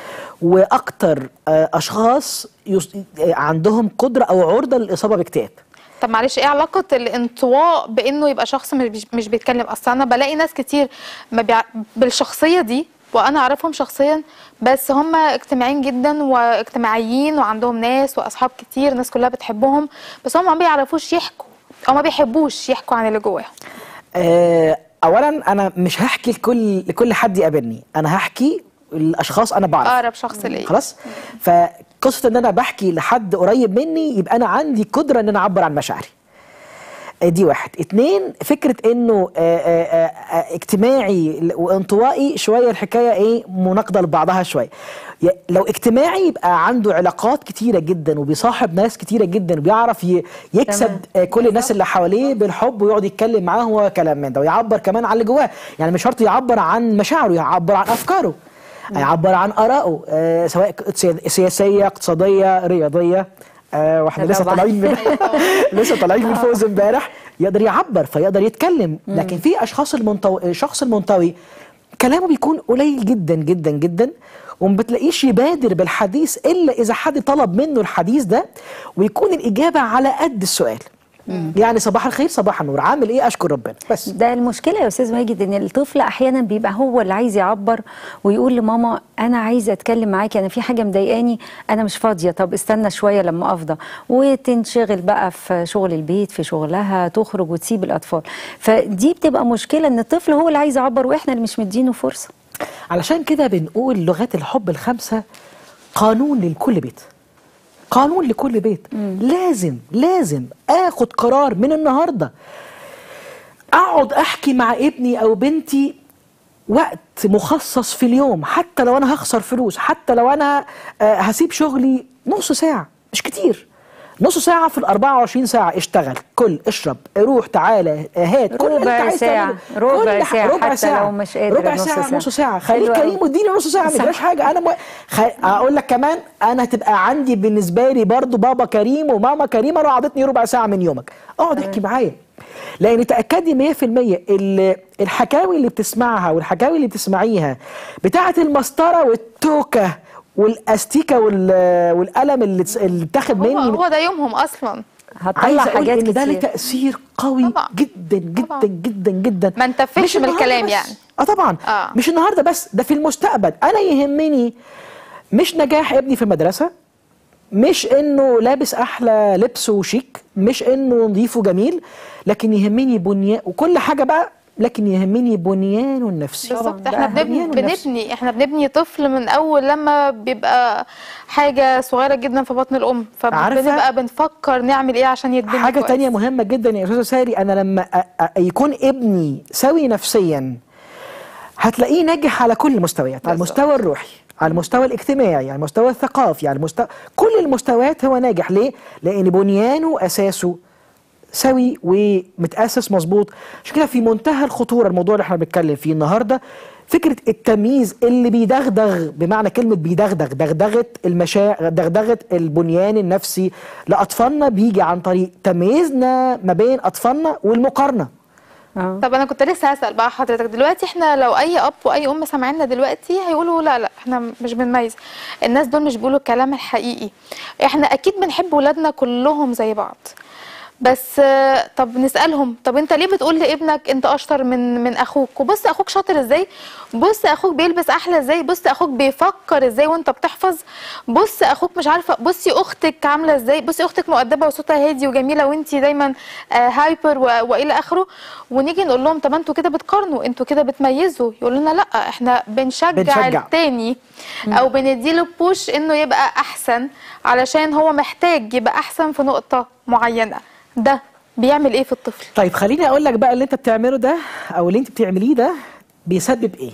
Speaker 8: واكتر آه اشخاص يص... آه، عندهم قدره او عرضه للاصابه باكتئاب
Speaker 1: طب معلش ايه علاقة الانطواء بانه يبقى شخص مش مش بيتكلم اصلا انا بلاقي ناس كتير ما بيع... بالشخصية دي وانا اعرفهم شخصيا بس هم اجتماعيين جدا واجتماعيين وعندهم ناس واصحاب كتير الناس كلها بتحبهم بس هم ما بيعرفوش يحكوا او ما بيحبوش يحكوا عن اللي جواهم
Speaker 8: آه اولا انا مش هحكي لكل لكل حد يقابلني انا هحكي الاشخاص انا بعرف
Speaker 1: اقرب شخص ليا
Speaker 8: خلاص فقصه ان انا بحكي لحد قريب مني يبقى انا عندي قدره ان انا اعبر عن مشاعري آه، دي واحد اتنين فكرة انه آه، آه، آه، آه، اجتماعي وانطوائي شوية الحكاية ايه مناقضة لبعضها شوية ي- لو اجتماعي يبقى عنده علاقات كتيرة جدا وبيصاحب ناس كتيرة جدا وبيعرف ي- يكسب
Speaker 2: تمام.
Speaker 8: آه، كل الناس اللي حواليه بالحب ويقعد يتكلم معاهم وكلام من ده ويعبر كمان عن اللي جواه يعني مش شرط يعبر عن مشاعره يعبر عن افكاره يعبر عن ارائه آه، سواء ك- سيا- سياسيه اقتصاديه رياضيه آه، واحنا لسه
Speaker 2: طبعاً.
Speaker 8: طالعين من لسه طالعين من فوز امبارح يقدر يعبر فيقدر يتكلم لكن في اشخاص المنطوي الشخص المنطوي كلامه بيكون قليل جدا جدا جدا وما بتلاقيش يبادر بالحديث الا اذا حد طلب منه الحديث ده ويكون الاجابه على قد السؤال يعني صباح الخير صباح النور عامل ايه اشكر ربنا بس
Speaker 2: ده المشكله يا استاذ ماجد ان الطفل احيانا بيبقى هو اللي عايز يعبر ويقول لماما انا عايزه اتكلم معاكي انا في حاجه مضايقاني انا مش فاضيه طب استنى شويه لما افضى وتنشغل بقى في شغل البيت في شغلها تخرج وتسيب الاطفال فدي بتبقى مشكله ان الطفل هو اللي عايز يعبر واحنا اللي مش مدينه فرصه
Speaker 8: علشان كده بنقول لغات الحب الخمسة قانون لكل بيت قانون لكل بيت لازم لازم اخد قرار من النهارده اقعد احكي مع ابني او بنتي وقت مخصص في اليوم حتى لو انا هخسر فلوس حتى لو انا آه، هسيب شغلي نص ساعة مش كتير نص ساعة في ال 24 ساعة اشتغل كل اشرب روح تعالى آه، هات كل اللي انت
Speaker 2: ربع
Speaker 8: عايز
Speaker 2: ساعة،
Speaker 8: تعمله.
Speaker 2: ربع
Speaker 8: كل ح-
Speaker 2: ساعة حتى لو مش قادر
Speaker 8: ربع
Speaker 2: نص
Speaker 8: ساعة
Speaker 2: ساعة.
Speaker 8: نص ساعة
Speaker 2: حلو
Speaker 8: خليك
Speaker 2: أوي.
Speaker 8: كريم واديني نص ساعة ما
Speaker 2: صح.
Speaker 8: تجراش حاجة انا مو... خ... اقول لك كمان انا هتبقى عندي بالنسبة لي برضو بابا كريم وماما كريمة لو عطتني ربع ساعة من يومك اقعد احكي معايا لان تاكدي 100% ال- الحكاوي اللي بتسمعها والحكاوي اللي بتسمعيها بتاعه المسطره والتوكه والاستيكه وال- والقلم اللي تس- اللي اتاخد
Speaker 1: هو,
Speaker 8: مني
Speaker 1: هو ده يومهم اصلا
Speaker 2: هتطلع
Speaker 8: عايز اقول
Speaker 2: حاجات
Speaker 8: ان ده له
Speaker 2: كتير
Speaker 8: تاثير قوي
Speaker 1: طبعاً.
Speaker 8: جدا جدا
Speaker 1: طبعاً.
Speaker 8: جدا جدا
Speaker 1: ما نتفهش
Speaker 8: مش النهاردة
Speaker 1: بالكلام
Speaker 8: بس.
Speaker 1: يعني.
Speaker 8: اه طبعا
Speaker 1: آه.
Speaker 8: مش النهارده بس ده في المستقبل انا يهمني مش نجاح ابني في المدرسه مش انه لابس احلى لبس وشيك مش انه نظيف وجميل لكن يهمني بنيان وكل حاجه بقى لكن يهمني بنيانه النفسي
Speaker 1: بالظبط
Speaker 8: ده
Speaker 1: احنا بنبني
Speaker 8: بنيانه النفسي.
Speaker 1: بنبني احنا بنبني طفل من اول لما بيبقى حاجه صغيره جدا في بطن الام
Speaker 8: عارفة؟
Speaker 1: فبنبقى بنفكر نعمل ايه عشان يتبني
Speaker 8: حاجة
Speaker 1: كويس.
Speaker 8: تانية مهمة جدا يا أستاذة ساري أنا لما أ- أ- يكون ابني سوي نفسيا هتلاقيه ناجح على كل المستويات على
Speaker 1: بالظبط.
Speaker 8: المستوى الروحي على المستوى الاجتماعي على المستوى الثقافي على المستوى كل المستويات هو ناجح ليه؟ لأن بنيانه أساسه سوي ومتأسس مظبوط عشان كده في منتهى الخطورة الموضوع اللي احنا بنتكلم فيه النهاردة فكرة التمييز اللي بيدغدغ بمعنى كلمة بيدغدغ دغدغة المشاعر دغدغة البنيان النفسي لأطفالنا بيجي عن طريق تمييزنا ما بين أطفالنا والمقارنة
Speaker 2: اه
Speaker 1: طب انا كنت لسه هسال بقى حضرتك دلوقتي احنا لو اي اب واي ام سامعيننا دلوقتي هيقولوا لا لا احنا مش بنميز الناس دول مش بيقولوا الكلام الحقيقي احنا اكيد بنحب ولادنا كلهم زي بعض بس آه، طب نسالهم طب انت ليه بتقول لابنك انت اشطر من من اخوك وبص اخوك شاطر ازاي بص اخوك بيلبس احلى ازاي بص اخوك بيفكر ازاي وانت بتحفظ بص اخوك مش عارفه بصي اختك عامله ازاي بصي اختك مؤدبه وصوتها هادي وجميله وانت دايما آه، هايبر و- والى اخره ونيجي نقول لهم طب انتوا كده بتقارنوا انتوا كده بتميزوا يقولوا لنا لا احنا بنشجع,
Speaker 8: بنشجع.
Speaker 1: التاني او بنديله بوش انه يبقى احسن علشان هو محتاج يبقى احسن في نقطه معينه ده بيعمل ايه في الطفل
Speaker 8: طيب خليني اقول لك بقى اللي انت بتعمله ده او اللي انت بتعمليه ده بيسبب ايه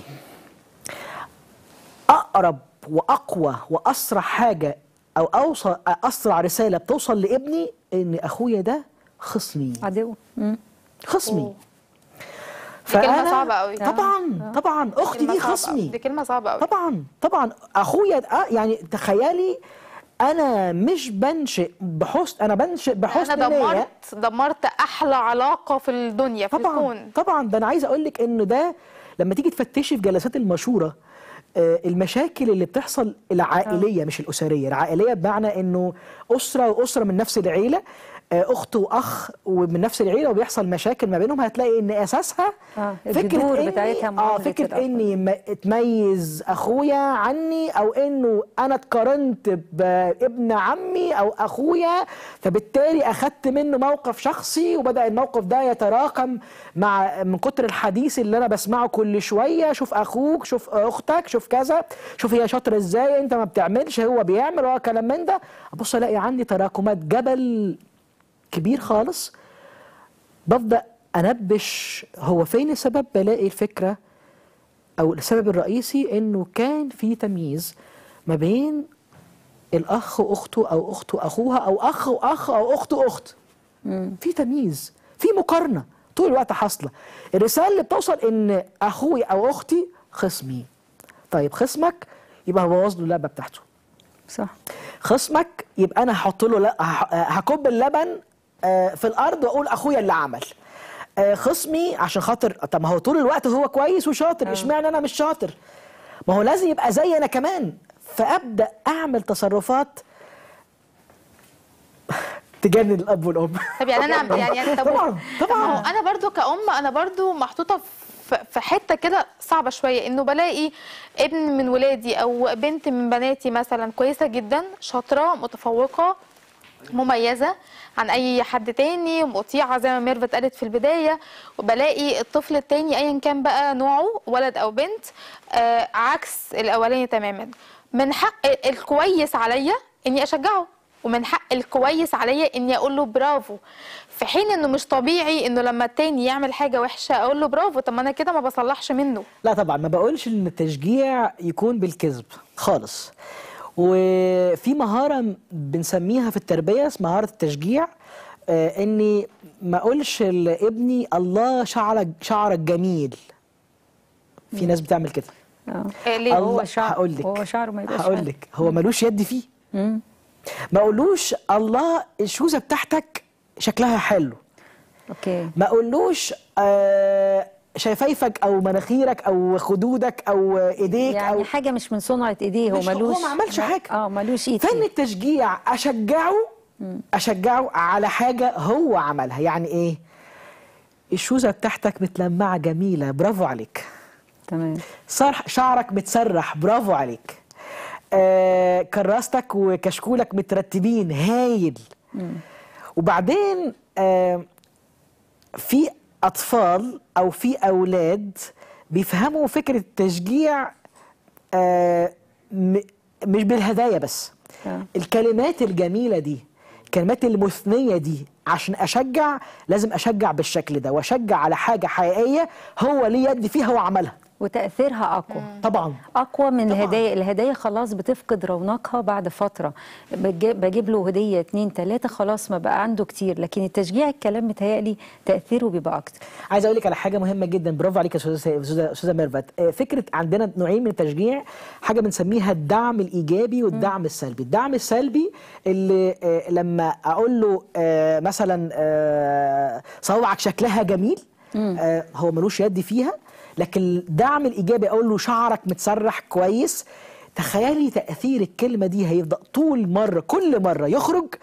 Speaker 8: اقرب واقوى واسرع حاجه او اوصل اسرع رساله بتوصل لابني ان اخويا ده خصمي
Speaker 2: عدو مم.
Speaker 8: خصمي
Speaker 1: دي كلمة
Speaker 8: فأنا-
Speaker 1: صعبة أوي.
Speaker 8: طبعا طبعا اختي
Speaker 1: كلمة
Speaker 8: دي
Speaker 1: صعبة أوي.
Speaker 8: خصمي
Speaker 1: دي كلمه صعبه قوي
Speaker 8: طبعا طبعا اخويا آه يعني تخيلي انا مش بنشئ بحسن انا بنشئ بحسن
Speaker 1: انا
Speaker 8: نية.
Speaker 1: دمرت دمرت احلى علاقه في الدنيا في
Speaker 8: طبعا
Speaker 1: الكون
Speaker 8: طبعا ده انا عايز اقول لك انه ده لما تيجي تفتشي في جلسات المشوره آه، المشاكل اللي بتحصل العائليه مش الاسريه العائليه بمعنى انه اسره واسره من نفس العيله آه، اخت واخ ومن نفس العيله وبيحصل مشاكل ما بينهم هتلاقي ان اساسها
Speaker 2: آه، الجذور بتاعتها
Speaker 8: اه
Speaker 2: معادلة
Speaker 8: فكره
Speaker 2: الأطفال.
Speaker 8: اني م- تميز اخويا عني او انه انا اتقارنت بابن عمي او اخويا فبالتالي اخدت منه موقف شخصي وبدا الموقف ده يتراكم مع من كتر الحديث اللي انا بسمعه كل شويه شوف اخوك شوف اختك شوف كذا شوف هي شاطره ازاي انت ما بتعملش هو بيعمل هو كلام من ده ابص الاقي عندي تراكمات جبل كبير خالص ببدا انبش هو فين السبب بلاقي الفكره او السبب الرئيسي انه كان في تمييز ما بين الاخ واخته او اخت واخوها او اخ واخ او اخت واخت في تمييز في مقارنه طول الوقت حاصله الرساله اللي بتوصل ان اخوي او اختي خصمي طيب خصمك يبقى هبوظ له اللعبه بتاعته
Speaker 2: صح
Speaker 8: خصمك يبقى انا هحط له لا هح- هكب اللبن آه، في الارض واقول اخويا اللي عمل آه، خصمي عشان خاطر طب ما هو طول الوقت هو كويس وشاطر اشمعنى انا مش شاطر ما هو لازم يبقى زي انا كمان فابدا اعمل تصرفات تجنن الاب والام
Speaker 1: طب يعني انا يعني أنا طب
Speaker 8: طبعا
Speaker 1: طب ما هو
Speaker 8: طبعا
Speaker 1: انا برضو كأم انا برضو محطوطه في في حته كده صعبه شويه انه بلاقي ابن من ولادي او بنت من بناتي مثلا كويسه جدا شاطره متفوقه مميزه عن اي حد تاني مطيعه زي ما ميرفت قالت في البدايه وبلاقي الطفل التاني ايا كان بقى نوعه ولد او بنت آه عكس الاولاني تماما من حق الكويس عليا اني اشجعه ومن حق الكويس عليا اني اقول له برافو في حين انه مش طبيعي انه لما التاني يعمل حاجه وحشه اقول له برافو طب ما انا كده ما بصلحش منه
Speaker 8: لا طبعا ما بقولش ان التشجيع يكون بالكذب خالص وفي مهارة بنسميها في التربية اسمها مهارة التشجيع آه اني ما اقولش لابني الله شعرك شعرك جميل في ناس بتعمل كده
Speaker 2: اه
Speaker 1: آه، ليه
Speaker 8: الله-
Speaker 2: هو شعر
Speaker 8: هقول لك
Speaker 2: هو شعره ما يبقاش
Speaker 8: هقول
Speaker 2: حلو.
Speaker 8: لك هو ملوش يد فيه
Speaker 2: مم.
Speaker 8: ما اقولوش الله الشوزة بتاعتك شكلها حلو
Speaker 2: اوكي
Speaker 8: ما اقولوش آه شفايفك او مناخيرك او خدودك او ايديك
Speaker 2: يعني
Speaker 8: او
Speaker 2: حاجه مش من صنعه ايديه هو
Speaker 8: مش- هو
Speaker 2: ملوش
Speaker 8: ما عملش حاجة.
Speaker 2: اه ملوش ايد
Speaker 8: فن
Speaker 2: فيه.
Speaker 8: التشجيع اشجعه اشجعه على حاجه هو عملها يعني ايه الشوزه بتاعتك متلمعه جميله برافو عليك
Speaker 2: تمام
Speaker 8: صرح شعرك متسرح برافو عليك آه كراستك وكشكولك مترتبين هايل وبعدين آه في اطفال او في اولاد بيفهموا فكره التشجيع آه م- مش بالهدايا بس
Speaker 2: آه.
Speaker 8: الكلمات الجميله دي الكلمات المثنيه دي عشان اشجع لازم اشجع بالشكل ده واشجع على حاجه حقيقيه هو ليه يد فيها وعملها
Speaker 2: وتاثيرها اقوى
Speaker 8: طبعا
Speaker 2: اقوى من
Speaker 8: طبعاً.
Speaker 2: الهدايا الهدايا خلاص بتفقد رونقها بعد فتره بجيب, بجيب له هديه اتنين تلاته خلاص ما بقى عنده كتير لكن التشجيع الكلام متهيألي تاثيره بيبقى اكتر
Speaker 8: عايز اقول لك على حاجه مهمه جدا برافو عليك يا استاذه استاذه استاذه ميرفت آه، فكره عندنا نوعين من التشجيع حاجه بنسميها الدعم الايجابي والدعم السلبي الدعم السلبي اللي آه، لما اقول له آه، مثلا آه، صوابعك شكلها جميل آه، هو ملوش يد فيها لكن الدعم الايجابي اقول له شعرك متسرح كويس تخيلي تاثير الكلمه دي هيفضل طول مره كل مره يخرج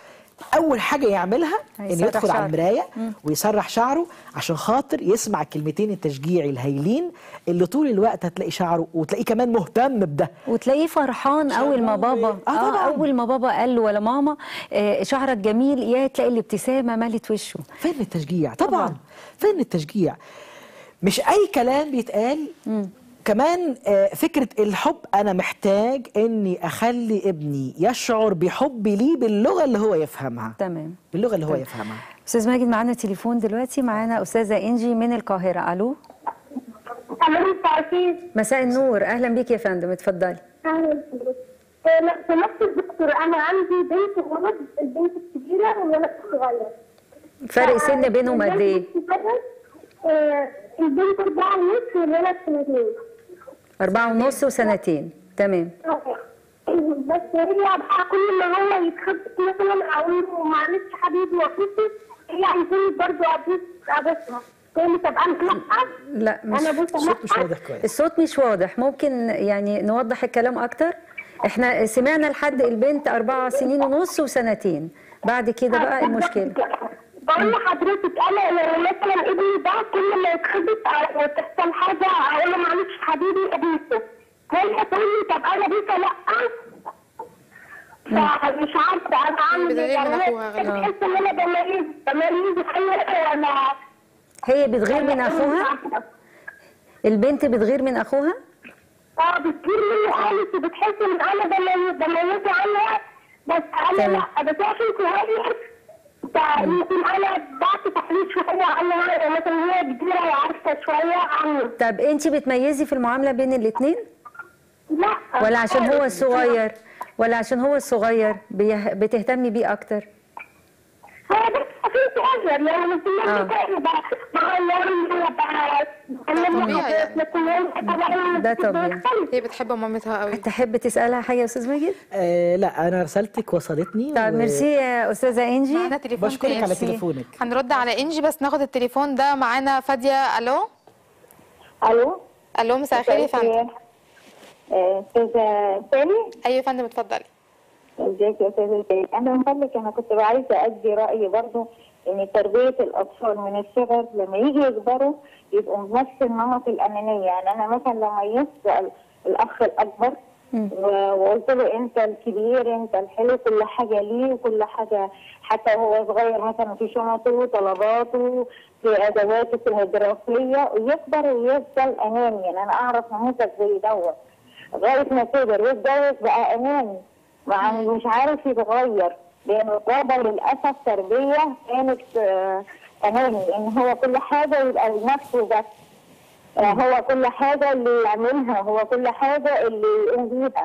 Speaker 8: اول حاجه يعملها انه
Speaker 2: هيسرح
Speaker 8: يدخل على
Speaker 2: شعره.
Speaker 8: المرايه ويسرح شعره عشان خاطر يسمع الكلمتين التشجيعي الهايلين اللي طول الوقت هتلاقي شعره وتلاقيه كمان مهتم بده
Speaker 2: وتلاقيه فرحان اول ما بابا
Speaker 8: آه طبعاً.
Speaker 2: اول ما بابا قال له ولا ماما آه شعرك جميل يا تلاقي الابتسامه ملت وشه
Speaker 8: فين التشجيع طبعا,
Speaker 2: طبعاً.
Speaker 8: طبعا. فين التشجيع مش اي كلام بيتقال كمان آه، فكرة الحب أنا محتاج إني أخلي ابني يشعر بحبي ليه باللغة اللي هو يفهمها
Speaker 2: تمام
Speaker 8: باللغة اللي هو
Speaker 2: طيب.
Speaker 8: يفهمها
Speaker 2: استاذ ماجد معانا تليفون دلوقتي معانا استاذه انجي من القاهره الو
Speaker 10: ألو تعرفين
Speaker 2: مساء النور اهلا بيك يا فندم اتفضلي
Speaker 10: أهلا بك. آه، لو سمحت الدكتور أنا عندي بنت وولد البنت الكبيرة والولد الصغير
Speaker 2: فرق سن بينهم قد ايه
Speaker 10: البنت الصغيرة، آه، البنت أربعة ونص والولد سنتين
Speaker 2: أربعة ونص وسنتين تمام
Speaker 10: بس هي بقى كل ما هو يتخبط مثلا أقول له معلش حبيبي وأبوسه هي عايزاني برضه أبوس أبوسها تقول لي طب أنا لأ
Speaker 2: لا مش
Speaker 10: أنا بوسة
Speaker 8: الصوت مش
Speaker 10: لأ
Speaker 8: واضح كويس
Speaker 2: الصوت مش واضح ممكن يعني نوضح الكلام اكتر احنا سمعنا لحد البنت أربعة سنين ونص وسنتين بعد كده بقى المشكلة
Speaker 10: بقول لحضرتك انا لو مثلا ابني ده كل ما يتخبط او تحصل حاجه اقول له معلش حبيبي ابوسه هي تقول لي طب انا بوسه لا فمش عارفه انا اعمل
Speaker 1: بدليل
Speaker 10: ايه
Speaker 1: من
Speaker 10: يعني
Speaker 1: أخوها غالبا.
Speaker 10: بحس ان انا بميز بميز حلوه انا
Speaker 2: هي بتغير من أخوها البنت بتغير من أخوها
Speaker 10: اه بتطير مني خالص وبتحس ان انا بميز بميزه عنها بس انا
Speaker 2: تمام.
Speaker 10: لا بس عشان كويس يمكن انا بعت تحليل شويه عنها يعني مثلا هي كبيره وعارفه شويه عني
Speaker 2: طب انت بتميزي في المعاملة بين الاتنين
Speaker 10: لا
Speaker 2: ولا عشان هو الصغير ولا عشان هو الصغير بيه- بتهتمي بيه اكتر
Speaker 10: هو بس في صغير يعني مش
Speaker 2: آه.
Speaker 10: الناس بقى بغير بقى
Speaker 1: طبيعي.
Speaker 2: ده طبيعي.
Speaker 1: هي بتحب مامتها قوي
Speaker 2: تحب تسألها حاجة يا أستاذ ماجد؟
Speaker 8: آه لا أنا رسالتك وصلتني
Speaker 2: طب ميرسي يا أستاذة إنجي
Speaker 1: معانا تليفون
Speaker 8: بشكرك
Speaker 1: تاني.
Speaker 8: على تليفونك
Speaker 1: هنرد على انجي بس ناخد التليفون ده معانا فاديه الو
Speaker 10: الو
Speaker 1: الو مساء الخير يا فندم
Speaker 10: استاذه سامي
Speaker 1: ايوه يا فندم اتفضلي
Speaker 10: ازيك يا استاذه سامي انا مفلك انا كنت عايزه ادي رايي برضو ان تربيه الاطفال من الصغر لما يجي يكبروا يبقوا بنفس النمط الانانيه يعني انا مثلا لو ميزت ال- الاخ الاكبر و- وقلت له انت الكبير انت الحلو كل حاجه ليه وكل حاجه حتى وهو صغير مثلا في شنطه طلباته في ادواته الدراسيه ويكبر ويفضل اناني يعني انا اعرف نموذج زي دوت لغايه ما كبر ويتجوز بقى اناني مع إنه مش عارف يتغير لان بابا للاسف تربيه كانت آه، اناني ان هو كل حاجه يبقى لنفسه بس آه، هو كل حاجه اللي يعملها هو كل حاجه اللي يقوم بيها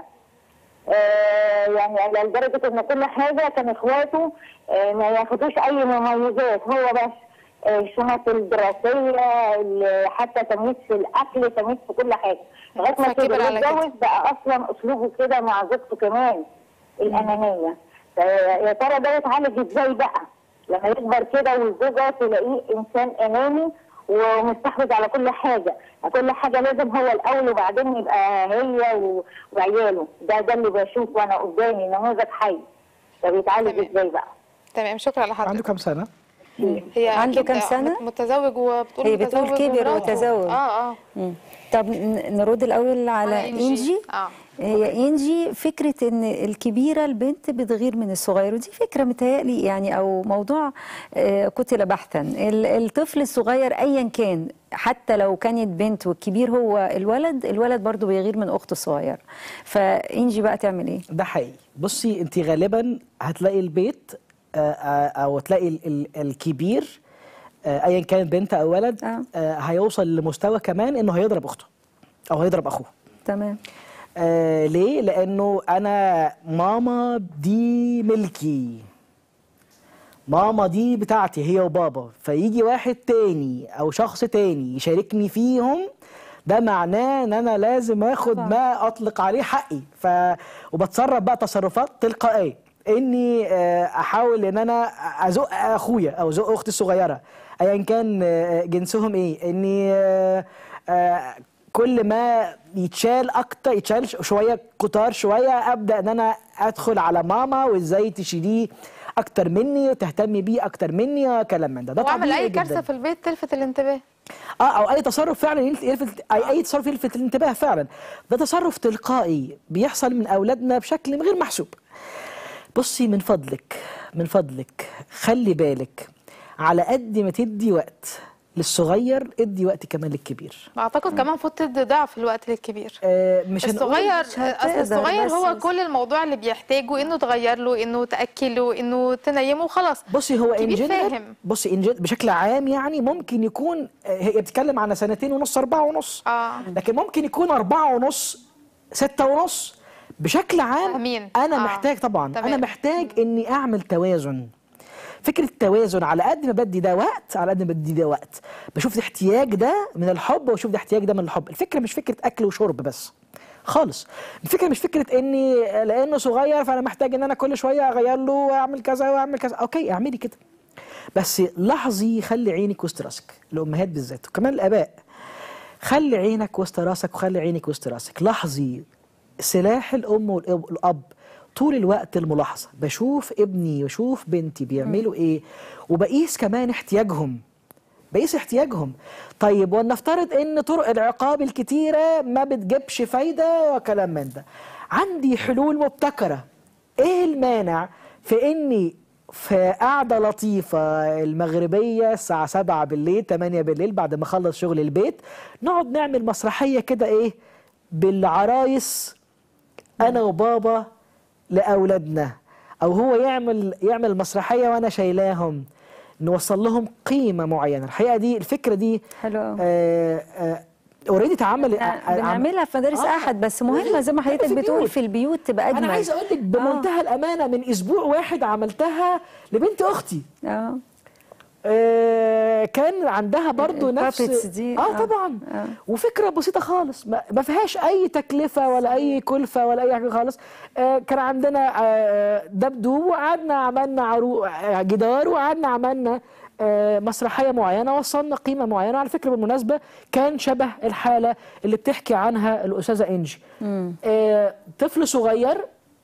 Speaker 10: آه، يعني لدرجه ان كل حاجه كان اخواته آه، ما ياخدوش اي مميزات هو بس آه، الشنط الدراسيه ال- حتى تمييز في الاكل تمييز في كل حاجه لغايه ما
Speaker 1: فكبر
Speaker 10: كبر
Speaker 1: على كده.
Speaker 10: واتجوز بقى اصلا اسلوبه كده مع زوجته كمان الانانيه فيا ترى ده يتعالج ازاي بقى لما يكبر كده والزوجه تلاقيه انسان اناني ومستحوذ على كل حاجه كل حاجه لازم هو الاول وبعدين يبقى هي و- وعياله ده ده اللي بشوفه وانا قدامي نموذج حي ده بيتعالج
Speaker 1: تمام.
Speaker 10: ازاي بقى
Speaker 1: تمام شكرا
Speaker 8: عنده
Speaker 1: لحضرتك
Speaker 8: كام سنة؟
Speaker 1: هي
Speaker 2: عنده
Speaker 1: أكيد
Speaker 2: كام سنة؟
Speaker 1: متزوج وبتقول
Speaker 2: هي بتقول
Speaker 1: متزوج
Speaker 2: كبر
Speaker 1: ومراته.
Speaker 2: وتزوج.
Speaker 1: اه اه
Speaker 2: مم. طب ن- نرد الأول على
Speaker 1: على إنجي.
Speaker 2: إنجي
Speaker 1: آه.
Speaker 2: هي إنجي فكرة إن الكبيرة البنت بتغير من الصغير ودي فكرة متهيألي يعني أو موضوع آه، قتل بحثا ال- الطفل الصغير أيا كان حتى لو كانت بنت والكبير هو الولد الولد برضو بيغير من أخته الصغيرة فإنجي بقى تعمل إيه؟
Speaker 8: ده حقيقي بصي انت غالبا هتلاقي البيت آه، آه، او تلاقي ال- ال- الكبير آه، ايا كان بنت او ولد
Speaker 2: آه.
Speaker 8: آه، هيوصل لمستوى كمان انه هيضرب اخته او هيضرب اخوه
Speaker 2: تمام
Speaker 8: آه ليه؟ لأنه أنا ماما دي ملكي ماما دي بتاعتي هي وبابا فيجي واحد تاني أو شخص تاني يشاركني فيهم ده معناه ان انا لازم اخد ما اطلق عليه حقي ف وبتصرف بقى تصرفات تلقائيه اني آه، احاول ان انا ازق اخويا او ازق اختي الصغيره ايا كان آه، جنسهم ايه اني آه، آه، كل ما يتشال اكتر يتشال ش- شويه كتار شويه ابدا ان انا ادخل على ماما وازاي تشيليه اكتر مني وتهتمي بيه اكتر مني كلام من ده ده
Speaker 1: واعمل
Speaker 8: طبيعي
Speaker 1: اي
Speaker 8: جدا
Speaker 1: كارثه في البيت تلفت الانتباه
Speaker 8: اه او اي تصرف فعلا يلفت, يلفت اي اي تصرف يلفت الانتباه فعلا ده تصرف تلقائي بيحصل من اولادنا بشكل غير محسوب بصي من فضلك من فضلك خلي بالك على قد ما تدي وقت للصغير ادي وقت كمان للكبير
Speaker 1: اعتقد كمان المفروض تدي ضعف الوقت للكبير
Speaker 8: آه مش هنقول-
Speaker 1: الصغير
Speaker 2: مش
Speaker 1: اصل
Speaker 2: هتقدر
Speaker 1: الصغير
Speaker 2: بس
Speaker 1: هو
Speaker 2: بس-
Speaker 1: كل الموضوع اللي بيحتاجه انه تغير له انه تاكله انه تنيمه وخلاص
Speaker 8: بصي هو ان
Speaker 1: كبير
Speaker 8: جنرال
Speaker 1: فاهم
Speaker 8: بصي ان جنرال بشكل عام يعني ممكن يكون آه، هي بتتكلم عن سنتين ونص اربعة ونص
Speaker 1: اه
Speaker 8: لكن ممكن يكون أربعة ونص ستة ونص بشكل عام
Speaker 1: فاهمين.
Speaker 8: أنا
Speaker 1: آه.
Speaker 8: محتاج طبعا
Speaker 1: تمام.
Speaker 8: أنا محتاج إني أعمل توازن فكرة التوازن على قد ما بدي ده وقت على قد ما بدي ده وقت بشوف الاحتياج ده من الحب واشوف الاحتياج ده من الحب الفكرة مش فكرة أكل وشرب بس خالص الفكرة مش فكرة إني لأنه صغير فأنا محتاج إن أنا كل شوية أغير له وأعمل كذا وأعمل كذا أوكي اعملي كده بس لاحظي خلي عينك وسط راسك الأمهات بالذات وكمان الآباء خلي عينك وسط راسك وخلي عينك وسط راسك لاحظي سلاح الام والاب والأب طول الوقت الملاحظه بشوف ابني وشوف بنتي بيعملوا ايه وبقيس كمان احتياجهم بقيس احتياجهم طيب ولنفترض ان طرق العقاب الكتيره ما بتجيبش فايده وكلام من ده عندي حلول مبتكره ايه المانع في اني في قعدة لطيفة المغربية الساعة 7 بالليل 8 بالليل بعد ما اخلص شغل البيت نقعد نعمل مسرحية كده ايه بالعرايس انا وبابا لاولادنا او هو يعمل يعمل مسرحيه وانا شايلاهم نوصل لهم قيمه معينه الحقيقه دي الفكره دي
Speaker 2: حلوة أوي.
Speaker 8: اوريدي اتعمل
Speaker 2: بنعملها في مدارس
Speaker 8: آه.
Speaker 2: احد بس مهمه زي ما
Speaker 8: في
Speaker 2: حضرتك بتقول
Speaker 8: البيوت.
Speaker 2: في البيوت تبقى اجمل
Speaker 8: انا عايز اقول لك بمنتهى الامانه من اسبوع واحد عملتها لبنت اختي
Speaker 2: اه
Speaker 8: آه كان عندها برضو نفس
Speaker 2: الpuppets دي،
Speaker 8: اه
Speaker 2: آه.
Speaker 8: طبعا
Speaker 2: آه.
Speaker 8: وفكره بسيطه خالص ما, ما فيهاش اي تكلفه ولا اي كلفه ولا اي حاجه خالص آه كان عندنا آه دبدوب وقعدنا عملنا عرو آه، جدار وقعدنا عملنا آه مسرحيه معينه وصلنا قيمه معينه على فكره بالمناسبه كان شبه الحاله اللي بتحكي عنها الاستاذه انجي آه طفل صغير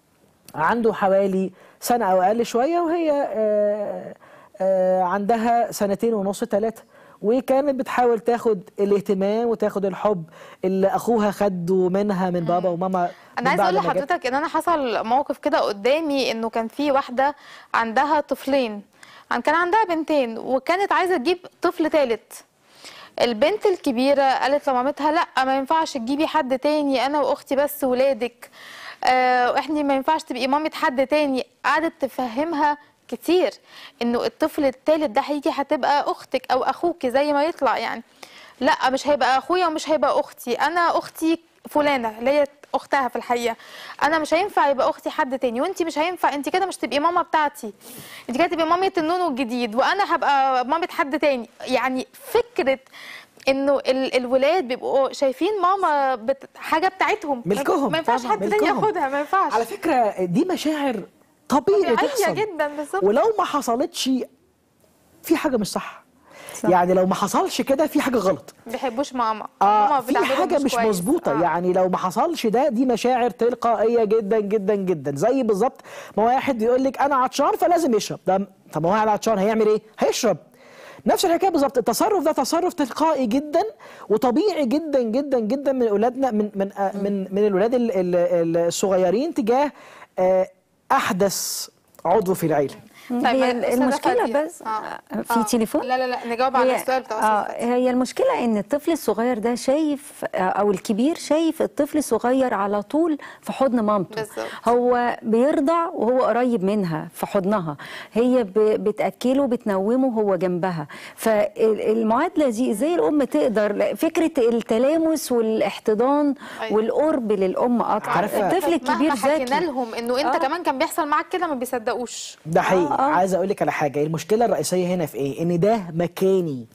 Speaker 8: عنده حوالي سنة أو أقل شوية وهي آه، آه، عندها سنتين ونص ثلاثة وكانت بتحاول تاخد الاهتمام وتاخد الحب اللي أخوها خده منها من بابا وماما من
Speaker 1: انا عايزه
Speaker 8: بعد
Speaker 1: اقول
Speaker 8: ما جت.
Speaker 1: لحضرتك ان انا حصل موقف كده قدامي انه كان في واحده عندها طفلين عن- كان عندها بنتين وكانت عايزه تجيب طفل ثالث البنت الكبيره قالت لمامتها لا ما ينفعش تجيبي حد تاني انا واختي بس ولادك آه احنا ما ينفعش تبقي مامة حد تاني قعدت تفهمها كتير انه الطفل الثالث ده هيجي هتبقى اختك او اخوك زي ما يطلع يعني لا مش هيبقى اخويا ومش هيبقى اختي انا اختي فلانه اللي هي اختها في الحقيقه انا مش هينفع يبقى اختي حد تاني وانت مش هينفع انت كده مش تبقي ماما بتاعتي انت كده تبقي مامة النونو الجديد وانا هبقى مامة حد تاني يعني فكره انه ال الولاد بيبقوا شايفين ماما بت حاجه بتاعتهم
Speaker 8: ملكهم
Speaker 1: ما ينفعش
Speaker 8: طبعاً،
Speaker 1: حد تاني
Speaker 8: ملكهم.
Speaker 1: ياخدها ما ينفعش
Speaker 8: على فكرة دي مشاعر طبيعي
Speaker 1: طبيعية
Speaker 8: تحصل
Speaker 1: جدا بالظبط.
Speaker 8: ولو ما حصلتش في حاجة مش صح,
Speaker 2: صح.
Speaker 8: يعني لو ما حصلش كده في حاجة غلط
Speaker 1: ما بيحبوش ماما
Speaker 8: اه
Speaker 1: ماما
Speaker 8: في
Speaker 1: بتعاملهم
Speaker 8: حاجه مش
Speaker 1: كويس.
Speaker 8: مظبوطه
Speaker 1: آه.
Speaker 8: يعني لو ما حصلش ده دي مشاعر تلقائيه جدا جدا جدا زي بالظبط ما واحد يقول لك انا عطشان فلازم يشرب ده طب ما هو واحد عطشان هيعمل ايه هيشرب نفس الحكايه بالظبط التصرف ده تصرف تلقائي جدا وطبيعي جدا جدا جدا من اولادنا من من آه من من الولاد ال- ال- ال- الصغيرين تجاه آه احدث عضو في العيله
Speaker 1: طيب،
Speaker 2: هي
Speaker 1: أستاذة
Speaker 2: المشكله
Speaker 1: فادية.
Speaker 2: بس
Speaker 1: آه.
Speaker 2: في
Speaker 1: آه.
Speaker 2: تليفون
Speaker 1: لا لا لا نجاوب على
Speaker 2: هي-
Speaker 1: السؤال بتاع
Speaker 2: اه
Speaker 1: أستاذة فادية.
Speaker 2: هي المشكله ان الطفل الصغير ده شايف آه، او الكبير شايف الطفل الصغير على طول في حضن مامته
Speaker 1: بالظبط.
Speaker 2: هو بيرضع وهو قريب منها في حضنها هي ب- بتاكله بتنومه وهو جنبها فالمعادله دي ازاي الام تقدر فكره التلامس والاحتضان
Speaker 1: أيوة.
Speaker 2: والقرب للام اكتر
Speaker 8: عارفة-
Speaker 2: الطفل الكبير
Speaker 1: مهما حكينا
Speaker 2: ذكي
Speaker 1: لهم انه انت
Speaker 2: آه.
Speaker 1: كمان كان بيحصل معاك كده ما بيصدقوش
Speaker 8: ده حقيقي
Speaker 2: آه.
Speaker 8: عايز اقول لك على حاجه المشكله الرئيسيه هنا في ايه ان ده مكاني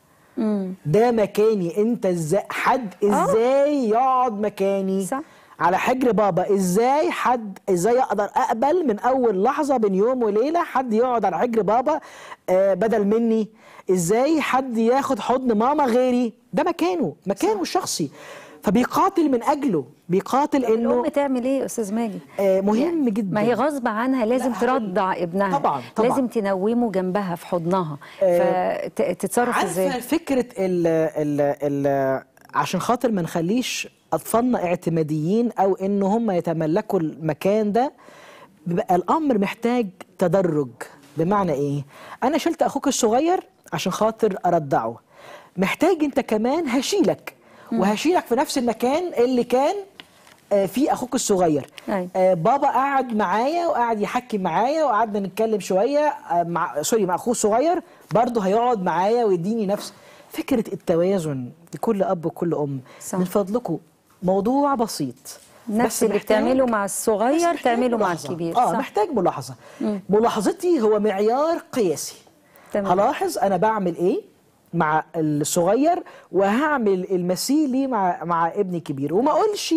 Speaker 8: ده مكاني انت ازاي حد ازاي يقعد مكاني
Speaker 2: صح.
Speaker 8: على حجر بابا ازاي حد ازاي اقدر اقبل من اول لحظه بين يوم وليله حد يقعد على حجر بابا آه بدل مني ازاي حد ياخد حضن ماما غيري ده مكانه مكانه الشخصي فبيقاتل من اجله بيقاتل انه
Speaker 2: الام تعمل ايه يا استاذ ماجد
Speaker 8: آه مهم جدا
Speaker 2: ما هي غصب عنها لازم
Speaker 8: لا، حقيقي.
Speaker 2: ترضع ابنها
Speaker 8: طبعاً، طبعاً.
Speaker 2: لازم تنومه جنبها في حضنها
Speaker 8: آه،
Speaker 2: فتتصرف
Speaker 8: عارفه
Speaker 2: ازاي
Speaker 8: فكره ال ال ال عشان خاطر ما نخليش اطفالنا اعتماديين او ان هم يتملكوا المكان ده بيبقى الامر محتاج تدرج بمعنى ايه انا شلت اخوك الصغير عشان خاطر ارضعه محتاج انت كمان هشيلك وهشيلك في نفس المكان اللي كان آه، فيه اخوك الصغير
Speaker 2: أيوة.
Speaker 8: آه، بابا قعد معايا وقعد يحكي معايا وقعدنا نتكلم شويه آه، مع سوري مع اخوه الصغير برضه هيقعد معايا ويديني نفس فكره التوازن لكل اب وكل ام
Speaker 2: صح.
Speaker 8: من فضلكم موضوع بسيط
Speaker 2: نفس
Speaker 8: بس
Speaker 2: اللي
Speaker 8: محتاج-
Speaker 2: بتعمله مع
Speaker 8: بس
Speaker 2: الصغير
Speaker 8: محتاج
Speaker 2: تعمله مع
Speaker 8: ملاحظة.
Speaker 2: الكبير
Speaker 8: اه
Speaker 2: صح.
Speaker 8: محتاج ملاحظه ملاحظتي هو معيار قياسي
Speaker 2: تمام.
Speaker 8: هلاحظ انا بعمل ايه مع الصغير وهعمل المثيلي مع مع ابني الكبير وما اقولش